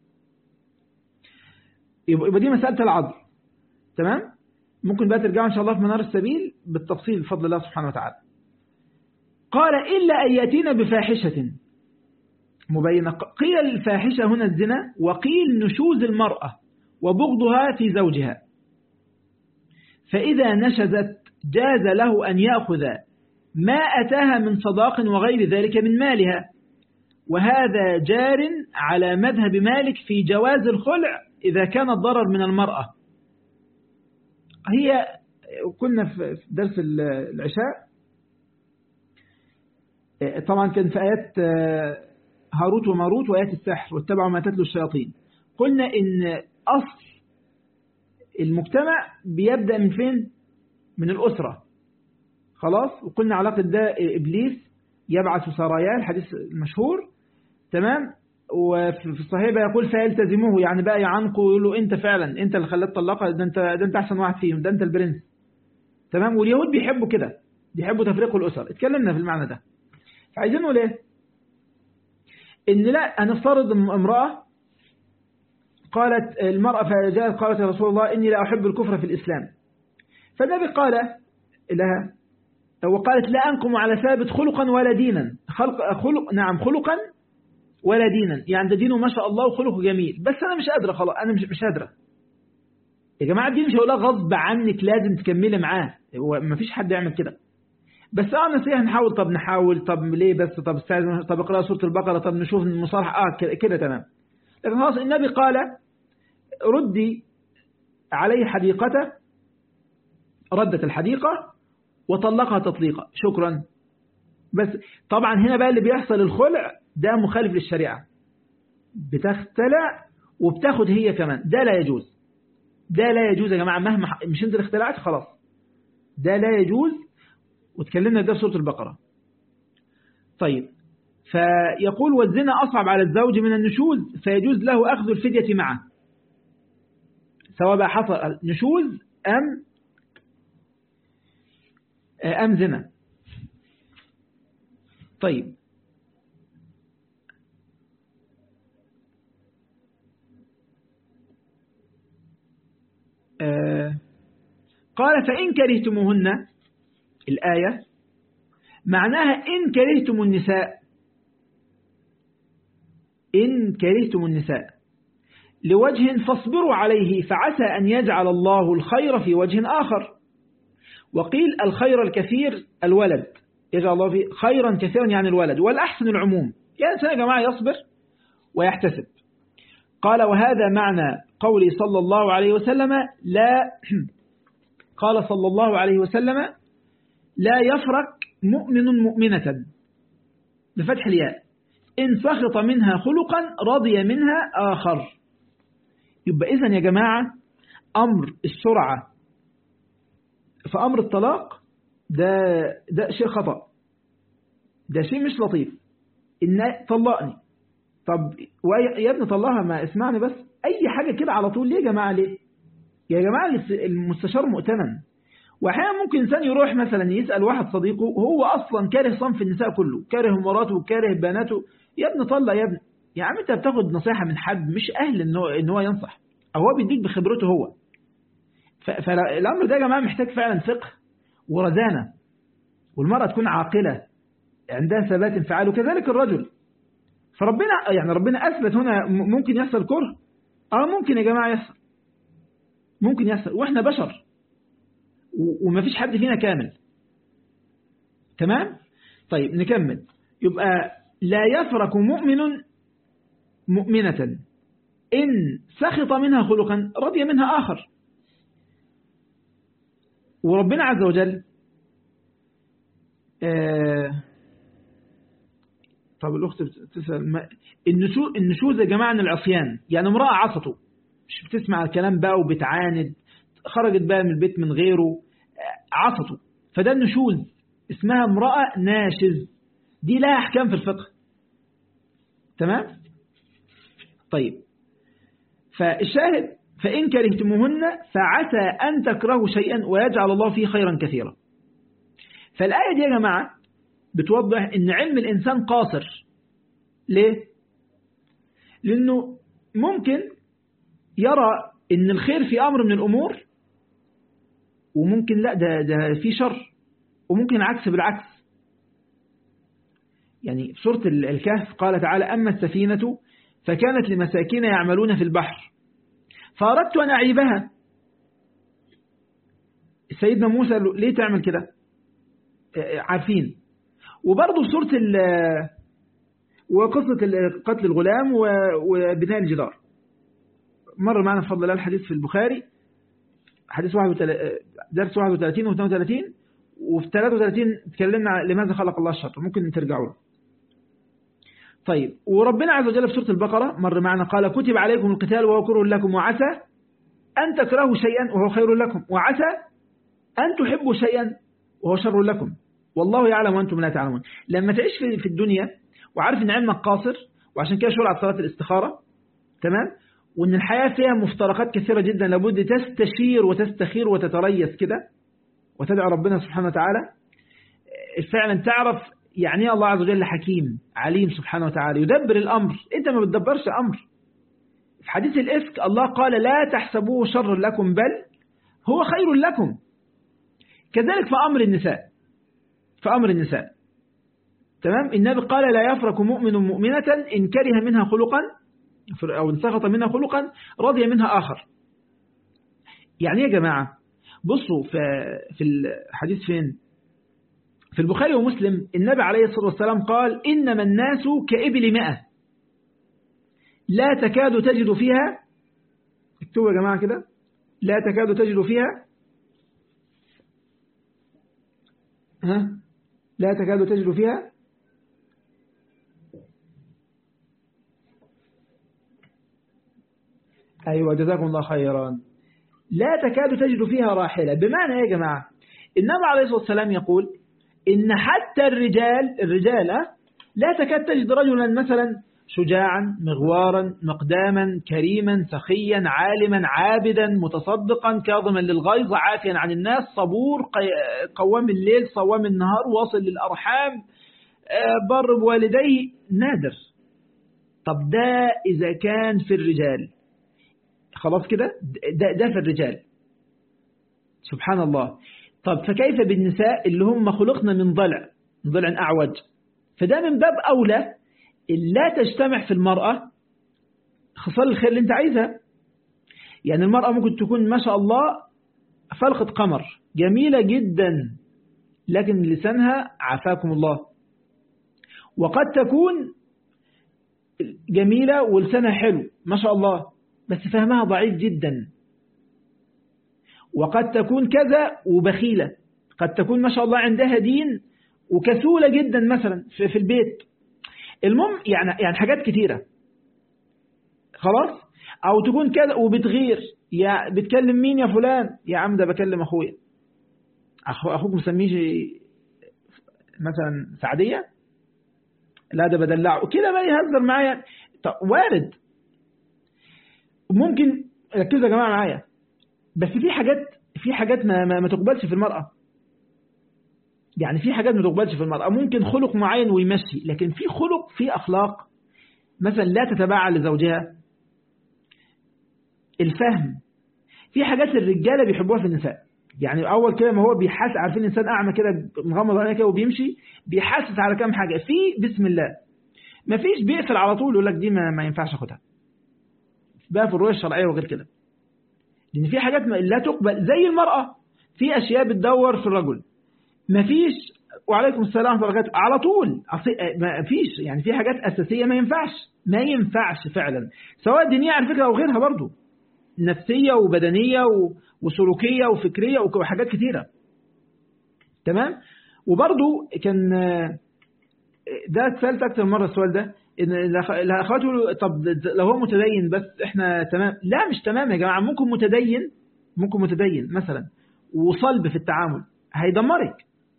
يبقى دي مساله العضل تمام ممكن بقى ترجعوا ان شاء الله في منار السبيل بالتفصيل بفضل الله سبحانه وتعالى قال الا ان ياتينا بفاحشه مبينه قيل الفاحشه هنا الزنا وقيل نشوز المراه وبغضها في زوجها فإذا نشزت جاز له أن يأخذ ما أتاها من صداق وغير ذلك من مالها وهذا جار على مذهب مالك في جواز الخلع إذا كان الضرر من المرأة هي كنا في درس العشاء طبعا كان في آيات هاروت وماروت وآيات السحر واتبعوا ما تتلو الشياطين قلنا إن أصل المجتمع بيبدأ من فين من الأسرة خلاص وقلنا علاقة ده إبليس يبعث سراياه الحديث المشهور تمام وفي الصحيح بقى يقول فيلتزموه يعني بقى يعنقوا يقولوا انت فعلا انت اللي خلات طلقها ده انت ده انت احسن واحد فيهم ده انت البرنس تمام واليهود بيحبوا كده بيحبوا تفريق الأسر اتكلمنا في المعنى ده فعايزين نقول ايه ان لا هنفترض امرأة قالت المرأة فجاءت قالت يا رسول الله إني لا أحب الكفر في الإسلام فالنبي قال لها وقالت لا أنكم على ثابت خلقا ولا دينا خلق خلق نعم خلقا ولا دينا يعني ده دينه ما شاء الله وخلقه جميل بس أنا مش قادرة خلاص أنا مش مش قادرة يا جماعة الدين مش هقولها غصب عنك لازم تكملي معاه هو ما فيش حد يعمل كده بس اه نصيحة نحاول طب نحاول طب ليه بس طب استاذن طب اقرأ سورة البقرة طب نشوف المصالحة اه كده, كده تمام لكن خلاص النبي قال ردي عليه حديقته ردت الحديقة وطلقها تطليقا شكرا بس طبعا هنا بقى اللي بيحصل الخلع ده مخالف للشريعة بتختلع وبتاخد هي كمان ده لا يجوز ده لا يجوز يا جماعة مهما مش انت اللي اختلعت خلاص ده لا يجوز وتكلمنا ده في سورة البقرة طيب فيقول والزنا أصعب على الزوج من النشوز فيجوز له أخذ الفدية معه سواء بقى حصل نشوز أم أم زنا طيب آه قال فإن كرهتموهن الآية معناها إن كرهتم النساء إن كرهتم النساء لوجه فاصبروا عليه فعسى أن يجعل الله الخير في وجه آخر وقيل الخير الكثير الولد يجعل الله في خيرا كثيرا يعني الولد والأحسن العموم يعني سنة يا جماعة يصبر ويحتسب قال وهذا معنى قولي صلى الله عليه وسلم لا قال صلى الله عليه وسلم لا يفرق مؤمن مؤمنة بفتح الياء إن سخط منها خلقا رضي منها آخر يبقى إذن يا جماعة أمر السرعة في أمر الطلاق ده, ده شيء خطأ ده شيء مش لطيف إن طلقني طب يا ابني طلقها ما اسمعني بس أي حاجة كده على طول ليه يا جماعة ليه يا جماعة المستشار مؤتمن وأحيانا ممكن إنسان يروح مثلا يسأل واحد صديقه وهو أصلا كاره صنف النساء كله كاره مراته وكاره بناته يا ابني طلق يا ابني يا عم أنت بتاخد نصيحة من حد مش أهل إن هو ينصح أو هو بيديك بخبرته هو فالأمر ده يا جماعة محتاج فعلا فقه ورزانة والمرأة تكون عاقلة عندها ثبات انفعال وكذلك الرجل فربنا يعني ربنا أثبت هنا ممكن يحصل كره اه ممكن يا جماعة يحصل ممكن يحصل واحنا بشر وما فيش حد فينا كامل تمام طيب نكمل يبقى لا يفرق مؤمن مؤمنة إن سخط منها خلقا رضي منها آخر وربنا عز وجل آه طب الأخت بتسأل النشوز يا جماعة عن العصيان يعني امرأة عصته مش بتسمع الكلام بقى وبتعاند خرجت بقى من البيت من غيره عصته فده النشوز اسمها امرأة ناشز دي لها أحكام في الفقه تمام طيب فالشاهد فإن كرهتموهن فعسى أن تكرهوا شيئا ويجعل الله فيه خيرا كثيرا فالآية دي يا جماعة بتوضح ان علم الإنسان قاصر ليه؟ لأنه ممكن يرى ان الخير في أمر من الأمور وممكن لا ده, ده في شر وممكن عكس بالعكس يعني في سورة الكهف قال تعالى أما السفينة فكانت لمساكين يعملون في البحر فأردت أن أعيبها سيدنا موسى ليه تعمل كده عارفين وبرضه في سورة وقصة قتل الغلام وبناء الجدار مر معنا بفضل الله الحديث في البخاري حديث درس 31 و 32 وفي 33 تكلمنا لماذا خلق الله الشر ممكن ترجعوا له طيب وربنا عز وجل في سورة البقرة مر معنا قال كتب عليكم القتال وهو كره لكم وعسى أن تكرهوا شيئا وهو خير لكم وعسى أن تحبوا شيئا وهو شر لكم والله يعلم وأنتم لا تعلمون لما تعيش في الدنيا وعارف ان علمك قاصر وعشان كده شرعت صلاة الاستخارة تمام وان الحياة فيها مفترقات كثيرة جدا لابد تستشير وتستخير وتتريث كده وتدعو ربنا سبحانه وتعالى فعلا تعرف يعني الله عز وجل حكيم عليم سبحانه وتعالى يدبر الأمر أنت ما بتدبرش أمر في حديث الإفك الله قال لا تحسبوه شر لكم بل هو خير لكم كذلك في أمر النساء في أمر النساء تمام النبي قال لا يفرك مؤمن مؤمنة إن كره منها خلقا أو إن سخط منها خلقا رضي منها آخر يعني يا جماعة بصوا في, في الحديث فين في البخاري ومسلم النبي عليه الصلاة والسلام قال إنما الناس كإبل مئة لا تكاد تجد فيها اكتبوا يا جماعة كده لا تكاد تجد فيها ها لا تكاد تجد فيها أيوة جزاكم الله خيرا لا تكاد تجد فيها راحلة بمعنى يا جماعة النبي عليه الصلاة والسلام يقول إن حتى الرجال الرجال لا تكاد تجد رجلا مثلا شجاعا مغوارا مقداما كريما سخيا عالما عابدا متصدقا كاظما للغيظ عافيا عن الناس صبور قوام الليل صوام النهار واصل للأرحام بر بوالديه نادر طب ده إذا كان في الرجال خلاص كده ده, ده في الرجال سبحان الله طب فكيف بالنساء اللي هم خلقنا من ضلع من ضلع أعوج فده من باب أولى لا تجتمع في المرأة خصال الخير اللي انت عايزها يعني المرأة ممكن تكون ما شاء الله فلقة قمر جميلة جدا لكن لسانها عافاكم الله وقد تكون جميلة ولسانها حلو ما شاء الله بس فهمها ضعيف جدا وقد تكون كذا وبخيلة قد تكون ما شاء الله عندها دين وكسولة جدا مثلا في, في البيت المهم يعني يعني حاجات كتيرة خلاص او تكون كذا وبتغير يا بتكلم مين يا فلان يا عم ده بكلم اخويا أخو اخوك مسميه مثلا سعدية لا ده بدلعه كده ما يهزر معايا وارد ممكن ركزوا يا جماعة معايا بس في حاجات في حاجات ما, ما, ما تقبلش في المرأة يعني في حاجات ما تقبلش في المرأة ممكن خلق معين ويمشي لكن في خلق في أخلاق مثلا لا تتباع لزوجها الفهم في حاجات الرجالة بيحبوها في النساء يعني أول كده ما هو بيحاسس عارفين الإنسان أعمى كده مغمض عليه كده وبيمشي بيحاسس على كام حاجة في بسم الله ما فيش بيقفل على طول يقول لك دي ما, ما ينفعش أخدها بقى في الرؤية الشرعية وغير كده لأن في حاجات لا تقبل زي المرأة في أشياء بتدور في الرجل ما فيش وعليكم السلام ورحمة الله وبركاته على طول ما فيش يعني في حاجات أساسية ما ينفعش ما ينفعش فعلا سواء دينية على فكرة أو غيرها برضو نفسية وبدنية وسلوكية وفكرية وحاجات كتيرة تمام وبرضو كان ده اتسألت أكتر مرة السؤال ده ان الاخوات يقولوا طب لو هو متدين بس احنا تمام لا مش تمام يا جماعه ممكن متدين ممكن متدين مثلا وصلب في التعامل هيدمرك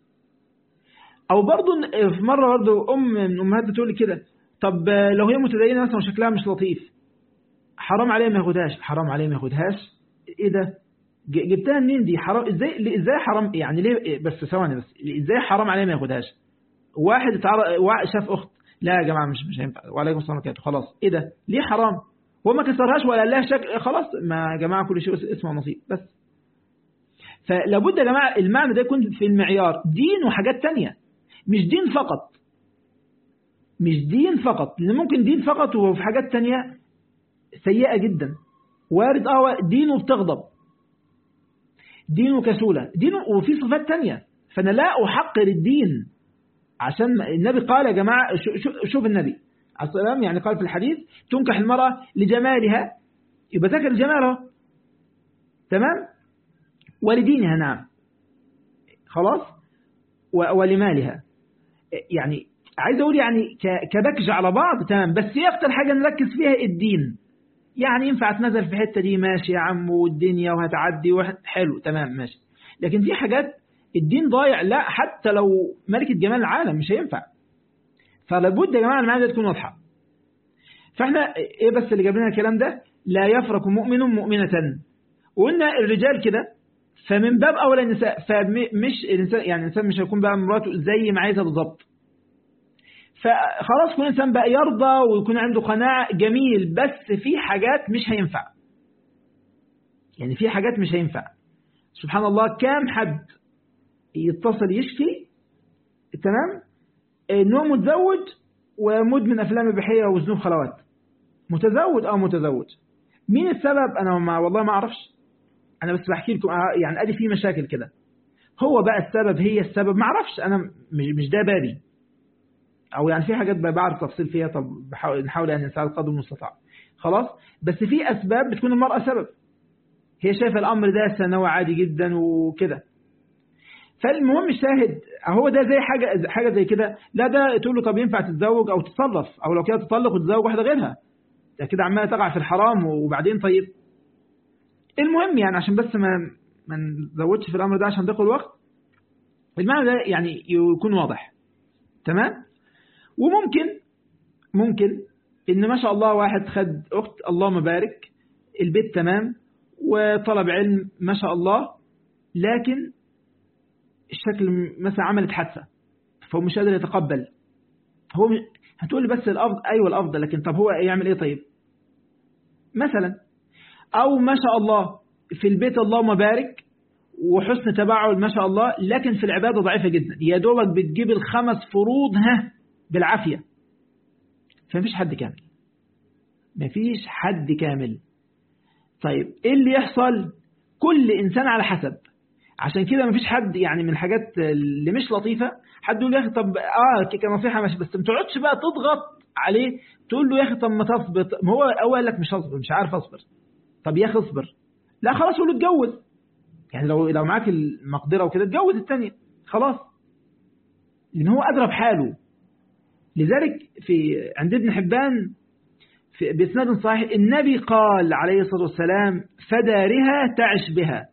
او برضه في مره برضه ام من امهات بتقول لي كده طب لو هي متدينه مثلا وشكلها مش لطيف حرام عليها ما ياخدهاش حرام عليها ما ياخدهاش ايه ده جبتها منين دي حرام ازاي ازاي حرام يعني ليه بس ثواني بس ازاي حرام عليها ما ياخدهاش واحد شاف اخت لا يا جماعة مش مش هينفع وعليكم السلام عليكم خلاص ايه ده ليه حرام هو ما كسرهاش ولا لها شكل خلاص ما يا جماعة كل شيء اسمه نصيب بس فلابد يا جماعة المعنى ده يكون في المعيار دين وحاجات تانية مش دين فقط مش دين فقط لأن ممكن دين فقط وفي حاجات تانية سيئة جدا وارد اه دينه بتغضب دينه كسولة دينه وفي صفات تانية فأنا لا أحقر الدين عشان النبي قال يا جماعة شوف النبي عليه السلام يعني قال في الحديث تنكح المرأة لجمالها يبقى ذكر جمالها تمام ولدينها نعم خلاص ولمالها يعني عايز أقول يعني كبكج على بعض تمام بس هي أكتر حاجة نركز فيها الدين يعني ينفع تنزل في الحته دي ماشي يا عم والدنيا وهتعدي حلو تمام ماشي لكن في حاجات الدين ضايع لا حتى لو ملكة جمال العالم مش هينفع فلابد يا جماعة المعنى تكون واضحة فاحنا ايه بس اللي جاب لنا الكلام ده لا يفرق مؤمن مؤمنة وقلنا الرجال كده فمن باب أولى النساء فمش الإنسان يعني الإنسان مش هيكون بقى مراته زي ما عايزها بالظبط فخلاص كل إنسان بقى يرضى ويكون عنده قناعة جميل بس في حاجات مش هينفع يعني في حاجات مش هينفع سبحان الله كام حد يتصل يشكي تمام ان هو متزوج ومدمن افلام اباحيه وذنوب خلوات متزوج اه متزوج مين السبب انا ما والله ما اعرفش انا بس بحكي لكم يعني ادي في مشاكل كده هو بقى السبب هي السبب ما اعرفش انا مش ده بابي او يعني في حاجات بعرف تفصيل فيها طب بحاول نحاول ان نساعد قدر المستطاع خلاص بس في اسباب بتكون المراه سبب هي شايفه الامر ده ثانوي عادي جدا وكده فالمهم الشاهد هو ده زي حاجه حاجه زي كده لا ده تقول له طب ينفع تتزوج او تتصرف او لو كده تطلق وتتزوج واحده غيرها ده كده عماله تقع في الحرام وبعدين طيب المهم يعني عشان بس ما ما نزودش في الامر ده عشان ضيق الوقت المعنى ده يعني يكون واضح تمام وممكن ممكن ان ما شاء الله واحد خد اخت اللهم بارك البيت تمام وطلب علم ما شاء الله لكن الشكل مثلا عملت حادثه فهو مش قادر يتقبل هو هتقول لي بس الافضل ايوه الافضل لكن طب هو يعمل ايه طيب مثلا او ما شاء الله في البيت اللهم بارك وحسن تباعل ما شاء الله لكن في العباده ضعيفه جدا يا دوبك بتجيب الخمس فروض ها بالعافيه فمفيش حد كامل مفيش حد كامل طيب ايه اللي يحصل كل انسان على حسب عشان كده مفيش حد يعني من الحاجات اللي مش لطيفة حد يقول يا اخي طب اه كنصيحة ماشي بس ما تقعدش بقى تضغط عليه تقول له يا اخي طب ما تصبر ما هو اول لك مش هصبر مش عارف اصبر طب يا اخي اصبر لا خلاص قول له اتجوز يعني لو لو معاك المقدرة وكده اتجوز الثانية خلاص لان هو ادرى بحاله لذلك في عند ابن حبان في بإسناد صحيح النبي قال عليه الصلاة والسلام فدارها تعش بها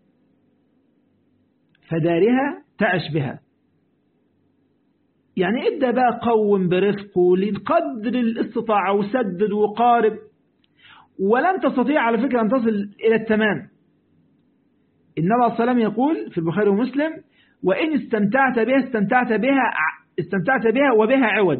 فدارها تعش بها يعني ابدأ بقى قوم برفقه لقدر الاستطاعة وسدد وقارب ولن تستطيع على فكرة أن تصل إلى التمام النبي عليه السلام يقول في البخاري ومسلم وإن استمتعت بها استمتعت بها استمتعت بها وبها عوج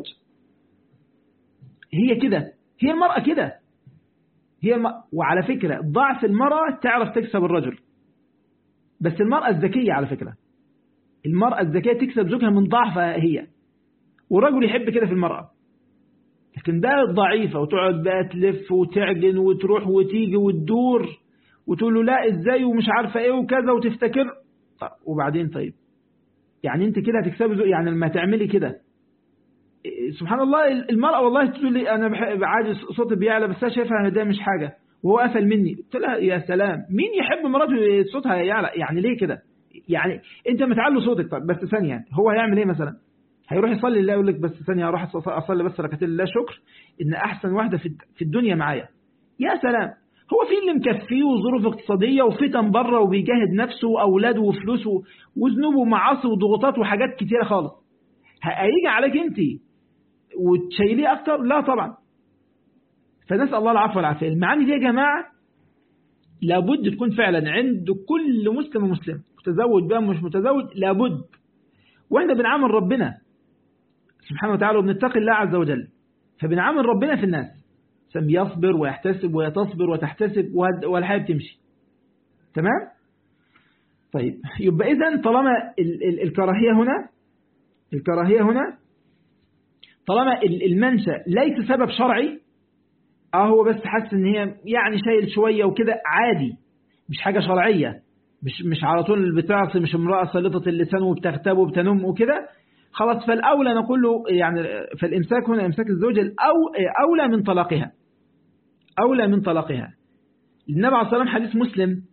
هي كده هي المرأة كده هي الم... وعلى فكرة ضعف المرأة تعرف تكسب الرجل بس المرأة الذكية على فكرة المرأة الذكية تكسب زوجها من ضعفها هي والرجل يحب كده في المرأة لكن ده الضعيفة وتقعد بقى تلف وتعجن وتروح وتيجي وتدور وتقول له لا ازاي ومش عارفة ايه وكذا وتفتكر طيب وبعدين طيب يعني انت كده هتكسبي زوج يعني لما تعملي كده سبحان الله المرأة والله تقول لي أنا عادي صوتي بيعلى بس أنا شايفها ده مش حاجة وهو قفل مني قلت لها يا سلام مين يحب مراته صوتها يعلى يعني ليه كده يعني أنت متعلو صوتك طب بس ثانية هو هيعمل إيه مثلا هيروح يصلي الله يقول لك بس ثانية هروح أصلي بس ركعتين لله شكر إن أحسن واحدة في الدنيا معايا يا سلام هو في اللي مكفيه وظروف اقتصادية وفتن بره وبيجاهد نفسه وأولاده وفلوسه وذنوبه ومعاصي وضغوطات وحاجات كتيرة خالص هيجي عليك انت وتشيليه أكتر لا طبعا فنسأل الله العفو والعافية المعاني دي يا جماعة لابد تكون فعلا عند كل مسلم ومسلم متزوج بقى مش متزوج لابد واحنا بنعامل ربنا سبحانه وتعالى وبنتقي الله عز وجل فبنعامل ربنا في الناس بيصبر ويحتسب ويتصبر وتحتسب والحياة بتمشي تمام طيب يبقى إذن طالما ال ال الكراهية هنا الكراهية هنا طالما المنشأ ليس سبب شرعي اه هو بس حاسس ان هي يعني شايل شوية وكده عادي مش حاجة شرعية مش مش على طول بتعصي مش امرأة سلطة اللسان وبتغتاب وبتنم وكده خلاص فالأولى نقول له يعني فالإمساك هنا إمساك الزوجة الأو أولى من طلاقها أولى من طلاقها النبي عليه الصلاة والسلام حديث مسلم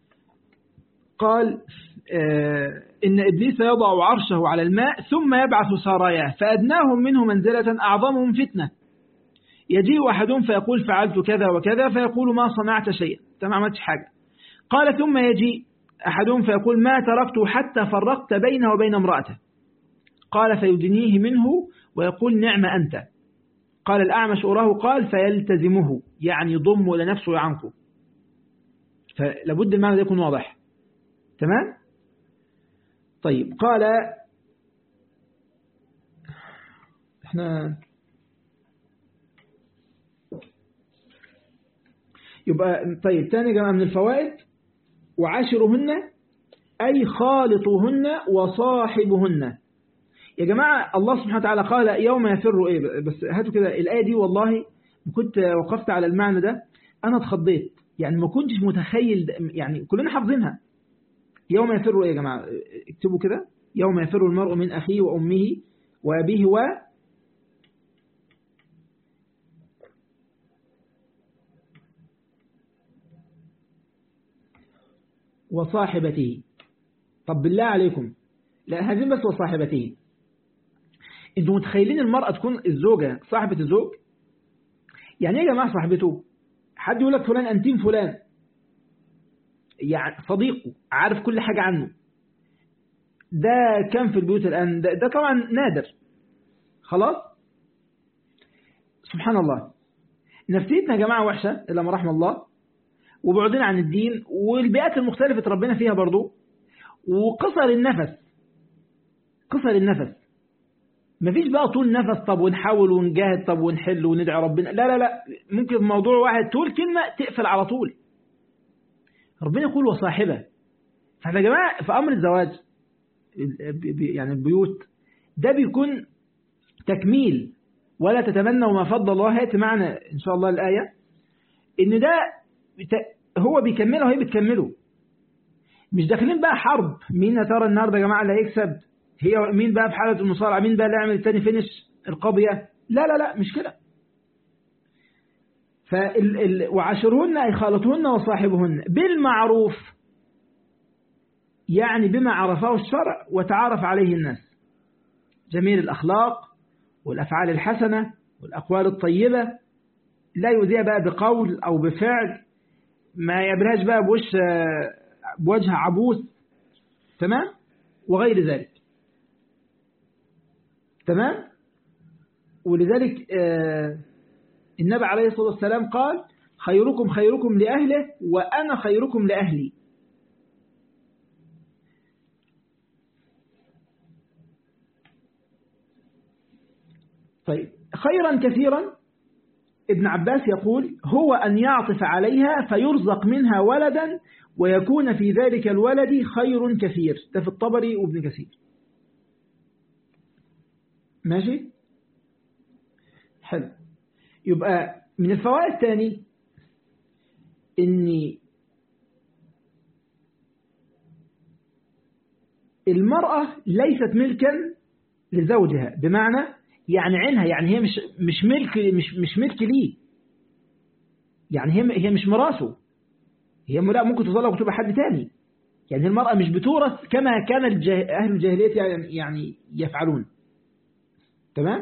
قال إن إبليس يضع عرشه على الماء ثم يبعث سراياه فأدناهم منه منزلة أعظمهم فتنة يجيء أحدهم فيقول فعلت كذا وكذا فيقول ما صنعت شيئا أنت ما عملتش حاجة قال ثم يجيء أحدهم فيقول ما تركت حتى فرقت بينه وبين امرأته قال فيدنيه منه ويقول نعم أنت قال الأعمش أراه قال فيلتزمه يعني يضم إلى نفسه ويعنقه فلابد المعنى ده يكون واضح تمام طيب قال احنا يبقى طيب تاني جماعة من الفوائد وعاشرهن أي خالطهن وصاحبهن يا جماعة الله سبحانه وتعالى قال يوم يفر إيه بس هاتوا كده الآية دي والله كنت وقفت على المعنى ده أنا اتخضيت يعني ما كنتش متخيل يعني كلنا حافظينها يوم يفر إيه يا جماعة اكتبوا كده يوم يفر المرء من أخيه وأمه وأبيه و وصاحبته طب بالله عليكم لا هذين بس وصاحبته انتوا متخيلين المرأة تكون الزوجة صاحبة الزوج يعني ايه يا جماعة صاحبته حد يقول لك فلان انتيم فلان يعني صديقه عارف كل حاجة عنه ده كان في البيوت الآن ده, ده طبعا نادر خلاص سبحان الله نفسيتنا يا جماعة وحشة إلا ما رحم الله وبعدين عن الدين والبيئات المختلفة ربنا فيها برضو وقصر النفس قصر النفس مفيش بقى طول نفس طب ونحاول ونجاهد طب ونحل وندعي ربنا لا لا لا ممكن موضوع واحد تقول كلمة تقفل على طول ربنا يقول وصاحبه فاحنا يا جماعة في أمر الزواج يعني البيوت ده بيكون تكميل ولا تتمنوا ما فضل الله هيأتي معنا إن شاء الله الآية إن ده هو بيكمله وهي بتكمله مش داخلين بقى حرب مين يا ترى النهارده يا جماعه اللي هيكسب هي مين بقى في حاله المصارعه مين بقى اللي يعمل الثاني فينش القضيه لا لا لا مش كده فال ال... وعاشرهن أي خالتهن وصاحبهن بالمعروف يعني بما عرفه الشرع وتعارف عليه الناس جميل الأخلاق والأفعال الحسنة والأقوال الطيبة لا يؤذيها بقى بقول أو بفعل ما يبرهاش بقى بوش بوجه عبوس تمام وغير ذلك تمام ولذلك النبي عليه الصلاة والسلام قال خيركم خيركم لأهله وأنا خيركم لأهلي طيب خيرا كثيرا ابن عباس يقول هو أن يعطف عليها فيرزق منها ولدا ويكون في ذلك الولد خير كثير ده في الطبري وابن كثير ماشي حلو يبقى من الفوائد الثاني ان المرأة ليست ملكا لزوجها بمعنى يعني عينها يعني هي مش مش ملك مش مش ملك ليه يعني هي هي مش مراسه هي لا ممكن تطلق وتبقى حد تاني يعني المرأة مش بتورث كما كان الجه... أهل الجاهلية يعني, يعني يفعلون تمام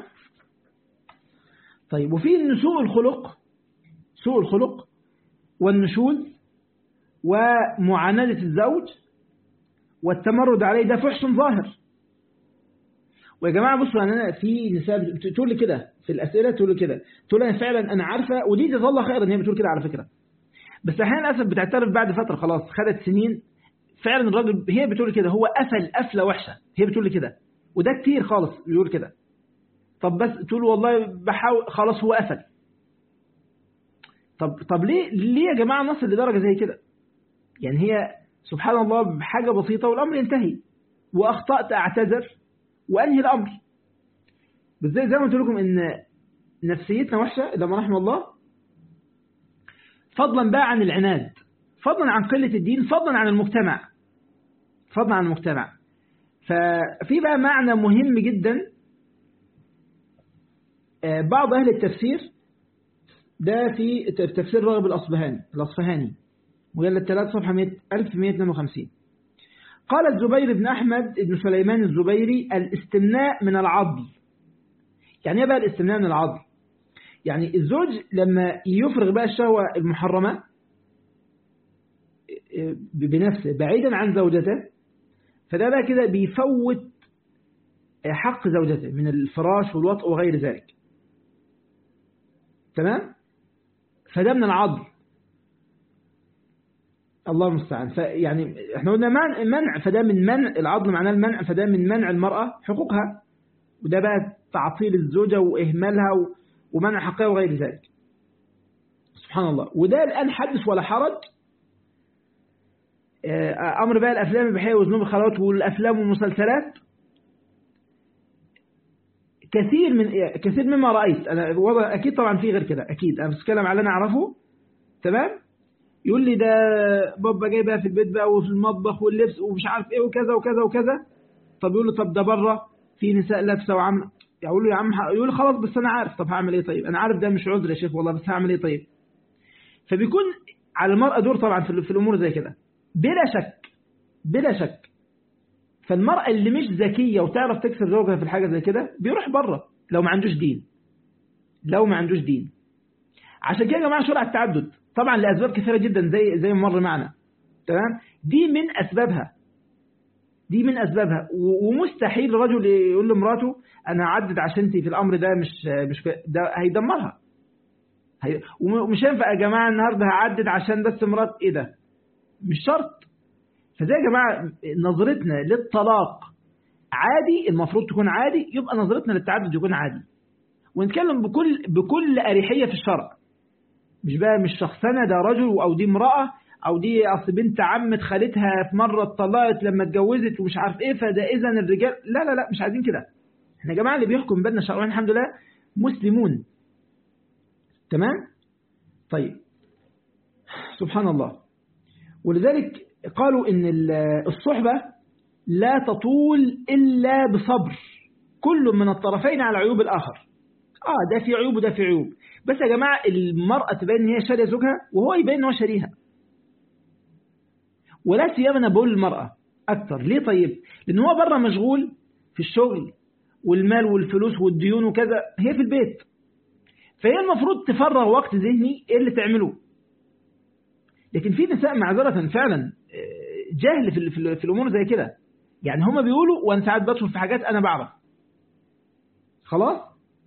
طيب وفي ان سوء الخلق سوء الخلق والنشوز ومعاندة الزوج والتمرد عليه ده فحش ظاهر ويا جماعة بصوا أنا في نساء تقول لي كده في الأسئلة تقول لي كده تقول أنا فعلا أنا عارفة ودي جزا الله خيرا إن هي بتقول كده على فكرة بس أحيانا للأسف بتعترف بعد فترة خلاص خدت سنين فعلا الراجل هي بتقول كده هو قفل قفلة وحشة هي بتقول لي كده وده كتير خالص بيقول كده طب بس تقول والله بحاول خلاص هو قفل طب طب ليه ليه يا جماعة نصل لدرجة زي كده يعني هي سبحان الله بحاجة بسيطة والأمر ينتهي وأخطأت أعتذر وأنهي الأمر بس زي ما قلت لكم إن نفسيتنا وحشة لما رحم الله فضلا بقى عن العناد فضلا عن قلة الدين فضلا عن المجتمع فضلا عن المجتمع ففي بقى معنى مهم جدا بعض أهل التفسير ده في تفسير راغب الأصبهاني الأصفهاني مجلد 3 صفحة 1152 قال الزبير بن أحمد بن سليمان الزبيري الاستمناء من العضل يعني ايه بقى الاستمناء من العضل يعني الزوج لما يفرغ بقى الشهوة المحرمة بنفسه بعيدا عن زوجته فده بقى كده بيفوت حق زوجته من الفراش والوطء وغير ذلك تمام فده من العضل الله المستعان فيعني احنا قلنا منع, منع فده من منع العضل معناه المنع فده من منع المرأة حقوقها وده بقى تعطيل الزوجة وإهمالها ومنع حقها وغير ذلك سبحان الله وده الآن حدث ولا حرج أمر بقى الأفلام البحية وذنوب الخلوات والأفلام والمسلسلات كثير من كثير مما رأيت أنا وضع أكيد طبعا في غير كده أكيد أنا بتكلم على أنا أعرفه تمام يقول لي ده بابا جاي بقى في البيت بقى وفي المطبخ واللبس ومش عارف ايه وكذا وكذا وكذا طب يقول له طب ده بره في نساء لابسه وعامله يقول له يا عم يقول لي خلاص بس انا عارف طب هعمل ايه طيب انا عارف ده مش عذر يا شيخ والله بس هعمل ايه طيب فبيكون على المرأة دور طبعا في الامور زي كده بلا شك بلا شك فالمرأة اللي مش ذكية وتعرف تكسب زوجها في الحاجة زي كده بيروح بره لو ما عندوش دين لو ما عندوش دين عشان كده يا جماعة شرع التعدد طبعا لأسباب كثيرة جدا زي زي ما مر معنا تمام دي من أسبابها دي من أسبابها ومستحيل رجل يقول لمراته أنا أعدد عشان انت في الأمر ده مش مش ده هيدمرها هي ومش هينفع يا جماعة النهاردة هعدد عشان بس مرات إيه ده مش شرط فزي يا جماعة نظرتنا للطلاق عادي المفروض تكون عادي يبقى نظرتنا للتعدد يكون عادي ونتكلم بكل بكل أريحية في الشرع مش بقى مش شخصنة ده رجل أو دي امرأة أو دي أصل بنت عمة خالتها في مرة اتطلقت لما اتجوزت ومش عارف إيه فده إذا الرجال لا لا لا مش عايزين كده احنا يا جماعة اللي بيحكم بيننا شرعيا الحمد لله مسلمون تمام طيب سبحان الله ولذلك قالوا إن الصحبة لا تطول إلا بصبر كل من الطرفين على عيوب الآخر آه ده في عيوب وده في عيوب بس يا جماعة المرأة تبين ان هي شارية زوجها وهو يبين ان هو شاريها ولا سيما انا بقول للمرأة اكتر ليه طيب لان هو بره مشغول في الشغل والمال والفلوس والديون وكذا هي في البيت فهي المفروض تفرغ وقت ذهني ايه اللي تعمله لكن في نساء معذرة فعلا جهل في, في, في الامور زي كده يعني هما بيقولوا وانا ساعات بدخل في حاجات انا بعرف خلاص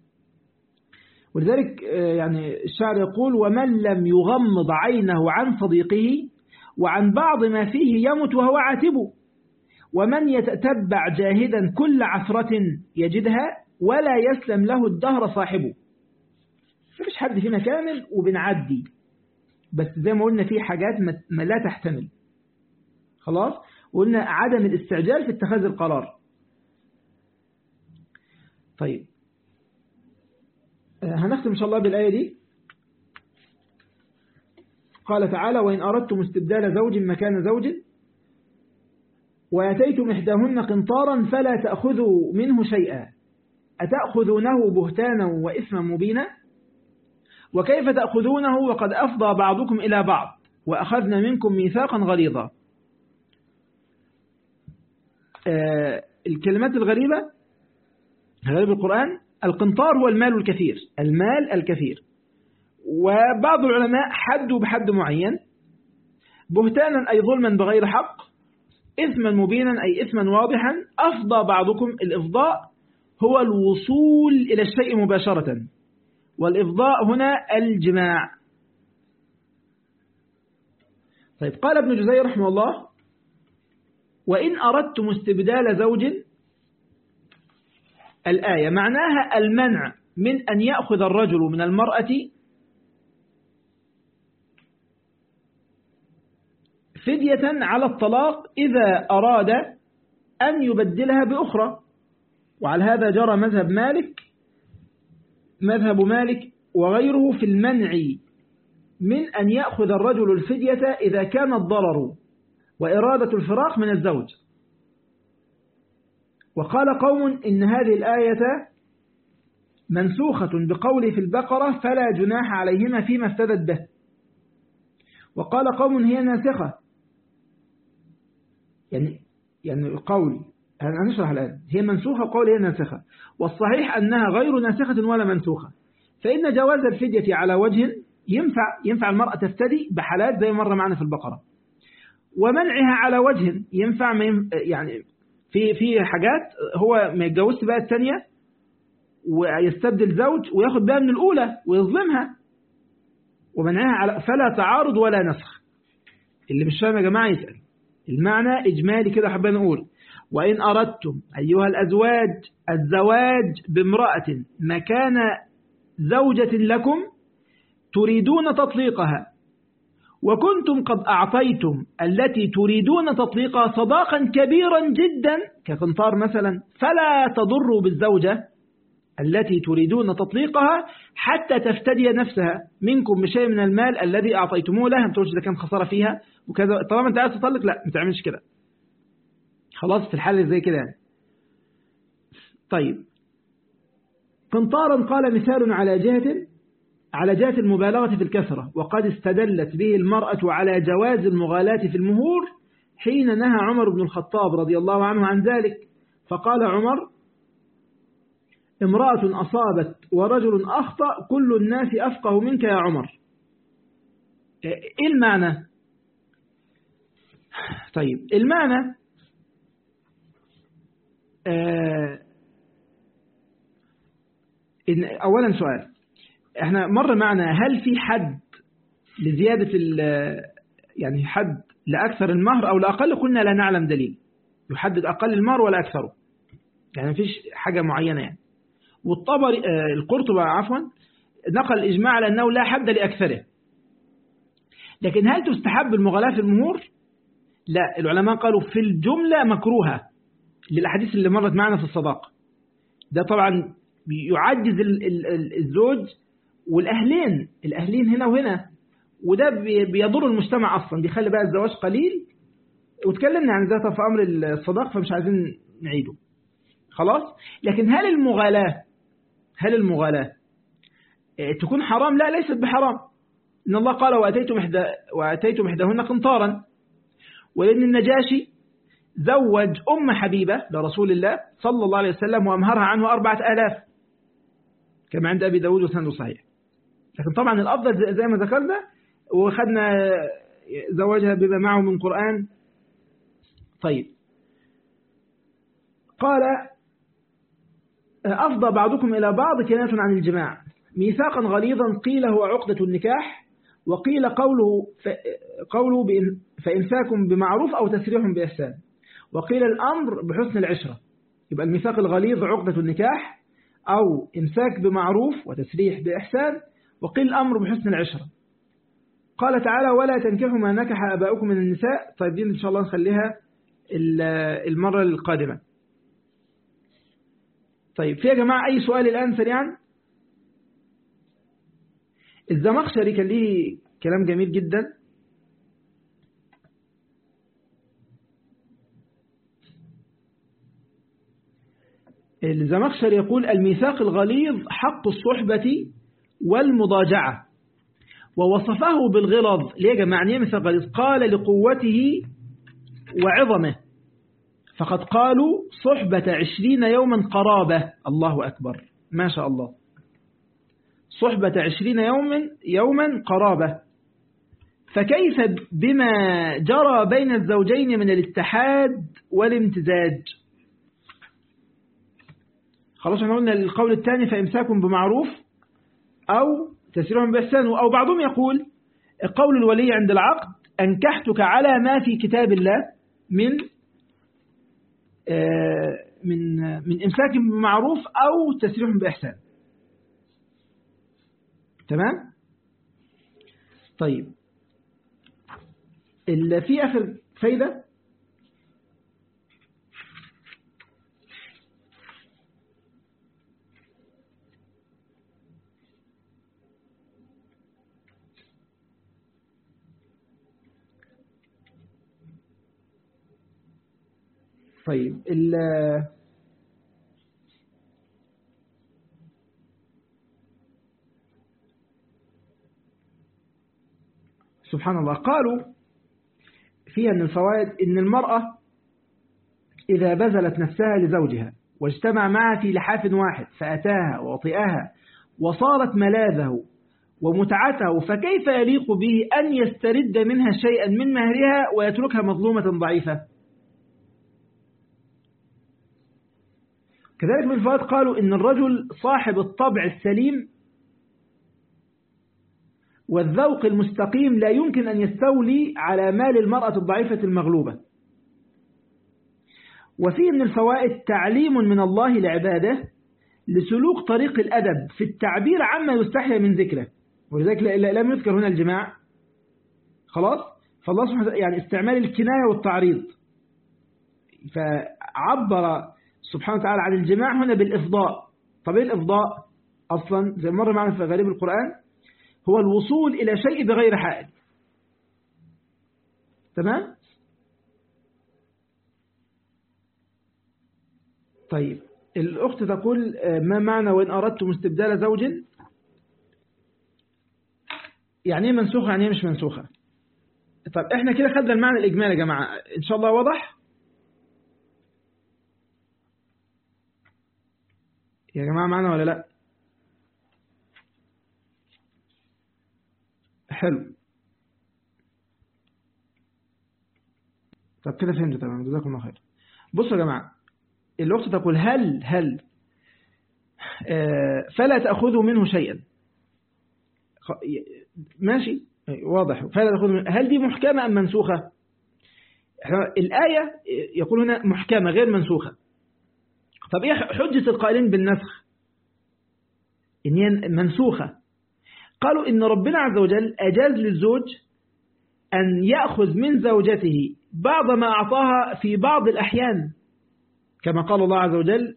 ولذلك يعني الشاعر يقول ومن لم يغمض عينه عن صديقه وعن بعض ما فيه يمت وهو عاتب ومن يتتبع جاهدا كل عثرة يجدها ولا يسلم له الدهر صاحبه مفيش حد فينا كامل وبنعدي بس زي ما قلنا في حاجات ما لا تحتمل خلاص وقلنا عدم الاستعجال في اتخاذ القرار طيب هنختم إن شاء الله بالآية دي قال تعالى وإن أردتم استبدال زوج مكان زوج وأتيتم إحداهن قنطارا فلا تأخذوا منه شيئا أتأخذونه بهتانا وإثما مبينا وكيف تأخذونه وقد أفضى بعضكم إلى بعض وأخذنا منكم ميثاقا غليظا آه الكلمات الغريبة غريب القرآن القنطار هو المال الكثير المال الكثير وبعض العلماء حدوا بحد معين بهتانا أي ظلما بغير حق إثما مبينا أي إثما واضحا أفضى بعضكم الإفضاء هو الوصول إلى الشيء مباشرة والإفضاء هنا الجماع طيب قال ابن جزي رحمه الله وإن أردتم استبدال زوج الآية معناها المنع من أن يأخذ الرجل من المرأة فدية على الطلاق إذا أراد أن يبدلها بأخرى وعلى هذا جرى مذهب مالك مذهب مالك وغيره في المنع من أن يأخذ الرجل الفدية إذا كان الضرر وإرادة الفراق من الزوج وقال قوم إن هذه الآية منسوخة بقوله في البقرة فلا جناح عليهما فيما افتدت به وقال قوم هي ناسخة يعني يعني القول هنشرح الآن هي منسوخة وقول هي ناسخة والصحيح أنها غير ناسخة ولا منسوخة فإن جواز الفدية على وجه ينفع ينفع المرأة تفتدي بحالات زي مرة معنا في البقرة ومنعها على وجه ينفع ما يعني في في حاجات هو ما يتجوزش بقى الثانية ويستبدل زوج وياخد بقى من الأولى ويظلمها ومنعها على فلا تعارض ولا نسخ اللي مش فاهم يا جماعة يسأل المعنى إجمالي كده حابين نقول وإن أردتم أيها الأزواج الزواج بامرأة مكان زوجة لكم تريدون تطليقها وكنتم قد أعطيتم التي تريدون تطليقها صداقا كبيرا جدا كقنطار مثلا فلا تضروا بالزوجة التي تريدون تطليقها حتى تفتدي نفسها منكم بشيء من المال الذي أعطيتموه لها ما تقولش ده كان خسارة فيها وكذا طالما أنت عايز تطلق لا ما تعملش كده خلاص في الحالة زي كده يعني طيب قنطارا قال مثال على جهة على جهة المبالغة في الكثرة وقد استدلت به المرأة على جواز المغالاة في المهور حين نهى عمر بن الخطاب رضي الله عنه عن ذلك فقال عمر امرأة أصابت ورجل أخطأ كل الناس أفقه منك يا عمر إيه المعنى طيب المعنى آه إن أولا سؤال احنا مر معنا هل في حد لزيادة يعني حد لأكثر المهر أو لأقل قلنا لا نعلم دليل يحدد أقل المهر ولا أكثره يعني مفيش حاجة معينة يعني والطبري القرطبة عفوا نقل الإجماع على أنه لا حد لأكثره لكن هل تستحب المغالاة في المهور لا العلماء قالوا في الجملة مكروهة للأحاديث اللي مرت معنا في الصداقة ده طبعا يعجز الزوج والأهلين الأهلين هنا وهنا وده بيضر المجتمع أصلا بيخلي بقى الزواج قليل وتكلمنا عن ذاتها في أمر الصداق فمش عايزين نعيده خلاص لكن هل المغالاة هل المغالاة تكون حرام لا ليست بحرام إن الله قال وأتيتم, إحدى وأتيتم إحداهن قنطارا ولأن النجاشي زوج أم حبيبة لرسول الله صلى الله عليه وسلم وأمهرها عنه أربعة آلاف كما عند أبي داود وسنده صحيح لكن طبعا الأفضل زي ما ذكرنا وخدنا زواجها بما معه من قرآن طيب قال أفضى بعضكم إلى بعض كناية عن الجماع ميثاقا غليظا قيل هو عقدة النكاح وقيل قوله قوله فإمساكم بمعروف أو تسريح بإحسان وقيل الأمر بحسن العشرة يبقى الميثاق الغليظ عقدة النكاح أو إمساك بمعروف وتسريح بإحسان وقيل الأمر بحسن العشرة قال تعالى ولا تنكحوا ما نكح أباؤكم من النساء طيب دي إن شاء الله نخليها المرة القادمة طيب في يا جماعة أي سؤال الآن سريعا الزمخشري كان ليه كلام جميل جدا الزمخشري يقول الميثاق الغليظ حق الصحبة والمضاجعة ووصفه بالغلظ ليه يا جماعة يعني ميثاق غليظ قال لقوته وعظمه فقد قالوا صحبة عشرين يوما قرابة الله أكبر ما شاء الله صحبة عشرين يوما يوما قرابة فكيف بما جرى بين الزوجين من الاتحاد والامتزاج خلاص احنا قلنا القول الثاني فإمساكم بمعروف أو تسيرهم بإحسان أو بعضهم يقول قول الولي عند العقد أنكحتك على ما في كتاب الله من من من إمساك بمعروف أو تسريح بإحسان تمام طيب اللي في آخر فايدة طيب ال سبحان الله قالوا فيها من الفوائد إن المرأة إذا بذلت نفسها لزوجها واجتمع معها في لحاف واحد فأتاها وطئها وصارت ملاذه ومتعته فكيف يليق به أن يسترد منها شيئا من مهرها ويتركها مظلومة ضعيفة كذلك من الفوائد قالوا إن الرجل صاحب الطبع السليم والذوق المستقيم لا يمكن أن يستولي على مال المرأة الضعيفة المغلوبة وفيه من الفوائد تعليم من الله لعباده لسلوك طريق الأدب في التعبير عما يستحيى من ذكره ولذلك لم يذكر هنا الجماع خلاص فالله سبحانه يعني استعمال الكناية والتعريض فعبر سبحانه وتعالى عن الجماع هنا بالإفضاء طب ايه الإفضاء أصلا زي مر معنا في غريب القرآن هو الوصول إلى شيء بغير حائل تمام طيب الأخت تقول ما معنى وإن أردتم استبدال زوج يعني ايه منسوخة يعني ايه مش منسوخة طب احنا كده خدنا المعنى الإجمالي يا جماعة إن شاء الله واضح يا جماعة معنا ولا لا حلو طب كده فهمت تمام جزاكم الله خير بصوا يا جماعة الأخت تقول هل هل فلا تأخذوا منه شيئا ماشي واضح فلا تأخذوا منه هل دي محكمة أم منسوخة الآية يقول هنا محكمة غير منسوخة طب ايه حجة القائلين بالنسخ ان هي منسوخة قالوا ان ربنا عز وجل اجاز للزوج ان يأخذ من زوجته بعض ما اعطاها في بعض الاحيان كما قال الله عز وجل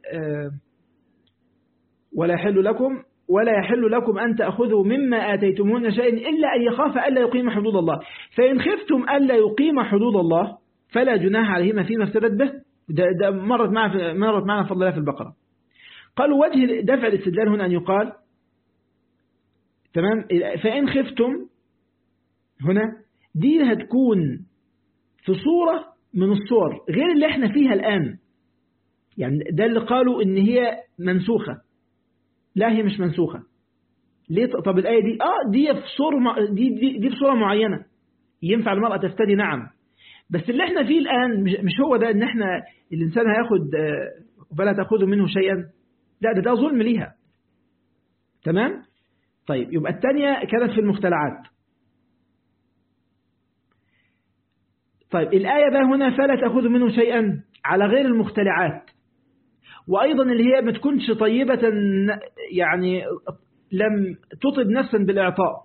ولا يحل لكم ولا يحل لكم أن تأخذوا مما آتيتمون شيء إلا أن يخاف ألا يقيم حدود الله فإن خفتم ألا يقيم حدود الله فلا جناح عليهما فيما افتدت به ده, ده مرت معنا مرت معنا فضل الله في البقرة قالوا وجه دفع الاستدلال هنا أن يقال تمام فإن خفتم هنا دي هتكون في صورة من الصور غير اللي احنا فيها الآن يعني ده اللي قالوا ان هي منسوخة لا هي مش منسوخة ليه طب الآية دي اه دي في صورة دي, دي, دي في صورة معينة ينفع المرأة تفتدي نعم بس اللي احنا فيه الآن مش هو ده ان احنا الإنسان هياخد فلا تأخذوا منه شيئا لا ده ده ظلم ليها تمام طيب يبقى الثانية كانت في المختلعات طيب الآية بقى هنا فلا تأخذوا منه شيئا على غير المختلعات وأيضا اللي هي ما تكونش طيبة يعني لم تطب نفسا بالإعطاء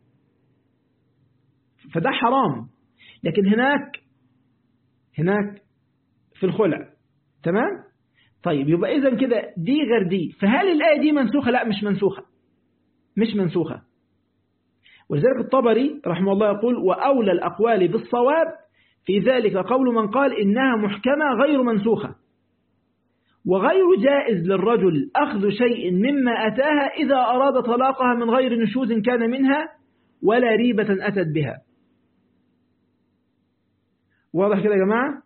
فده حرام لكن هناك هناك في الخلع تمام طيب يبقى إذا كده دي غير دي فهل الآية دي منسوخة لا مش منسوخة مش منسوخة ولذلك الطبري رحمه الله يقول وأولى الأقوال بالصواب في ذلك قول من قال إنها محكمة غير منسوخة وغير جائز للرجل أخذ شيء مما أتاها إذا أراد طلاقها من غير نشوز كان منها ولا ريبة أتت بها واضح كده يا جماعة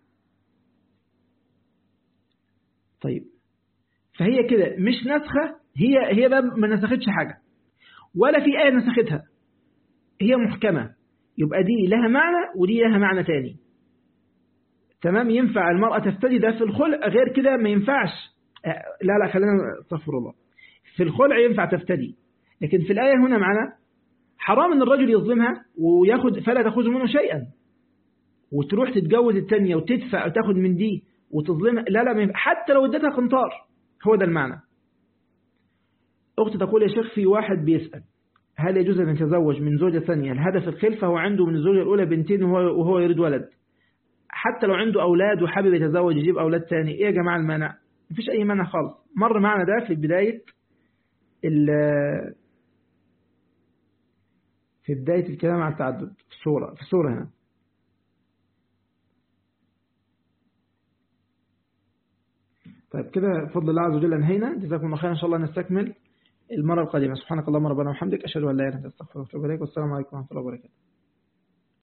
طيب فهي كده مش نسخة هي هي بقى ما نسختش حاجة ولا في آية نسختها هي محكمة يبقى دي لها معنى ودي لها معنى تاني تمام ينفع المرأة تفتدي ده في الخلع غير كده ما ينفعش لا لا خلينا استغفر الله في الخلع ينفع تفتدي لكن في الآية هنا معنا حرام ان الرجل يظلمها وياخد فلا تأخذ منه شيئا وتروح تتجوز التانية وتدفع وتاخد من دي وتظلمها لا لا حتى لو ادتها قنطار هو ده المعنى أختي تقول يا شيخ في واحد بيسأل هل يجوز أن يتزوج من زوجة ثانية الهدف الخلفة هو عنده من الزوجة الأولى بنتين وهو, وهو يريد ولد حتى لو عنده أولاد وحابب يتزوج يجيب أولاد تاني إيه يا جماعة المانع مفيش أي مانع خالص مر معنا ده في بداية في بداية الكلام عن التعدد في الصورة في الصورة هنا طيب كده بفضل الله عز وجل انهينا جزاكم الله خير ان شاء الله نستكمل المرة القادمة سبحانك اللهم ربنا وبحمدك أشهد أن لا إله إلا أنت أستغفرك وأتوب إليك والسلام عليكم ورحمة الله وبركاته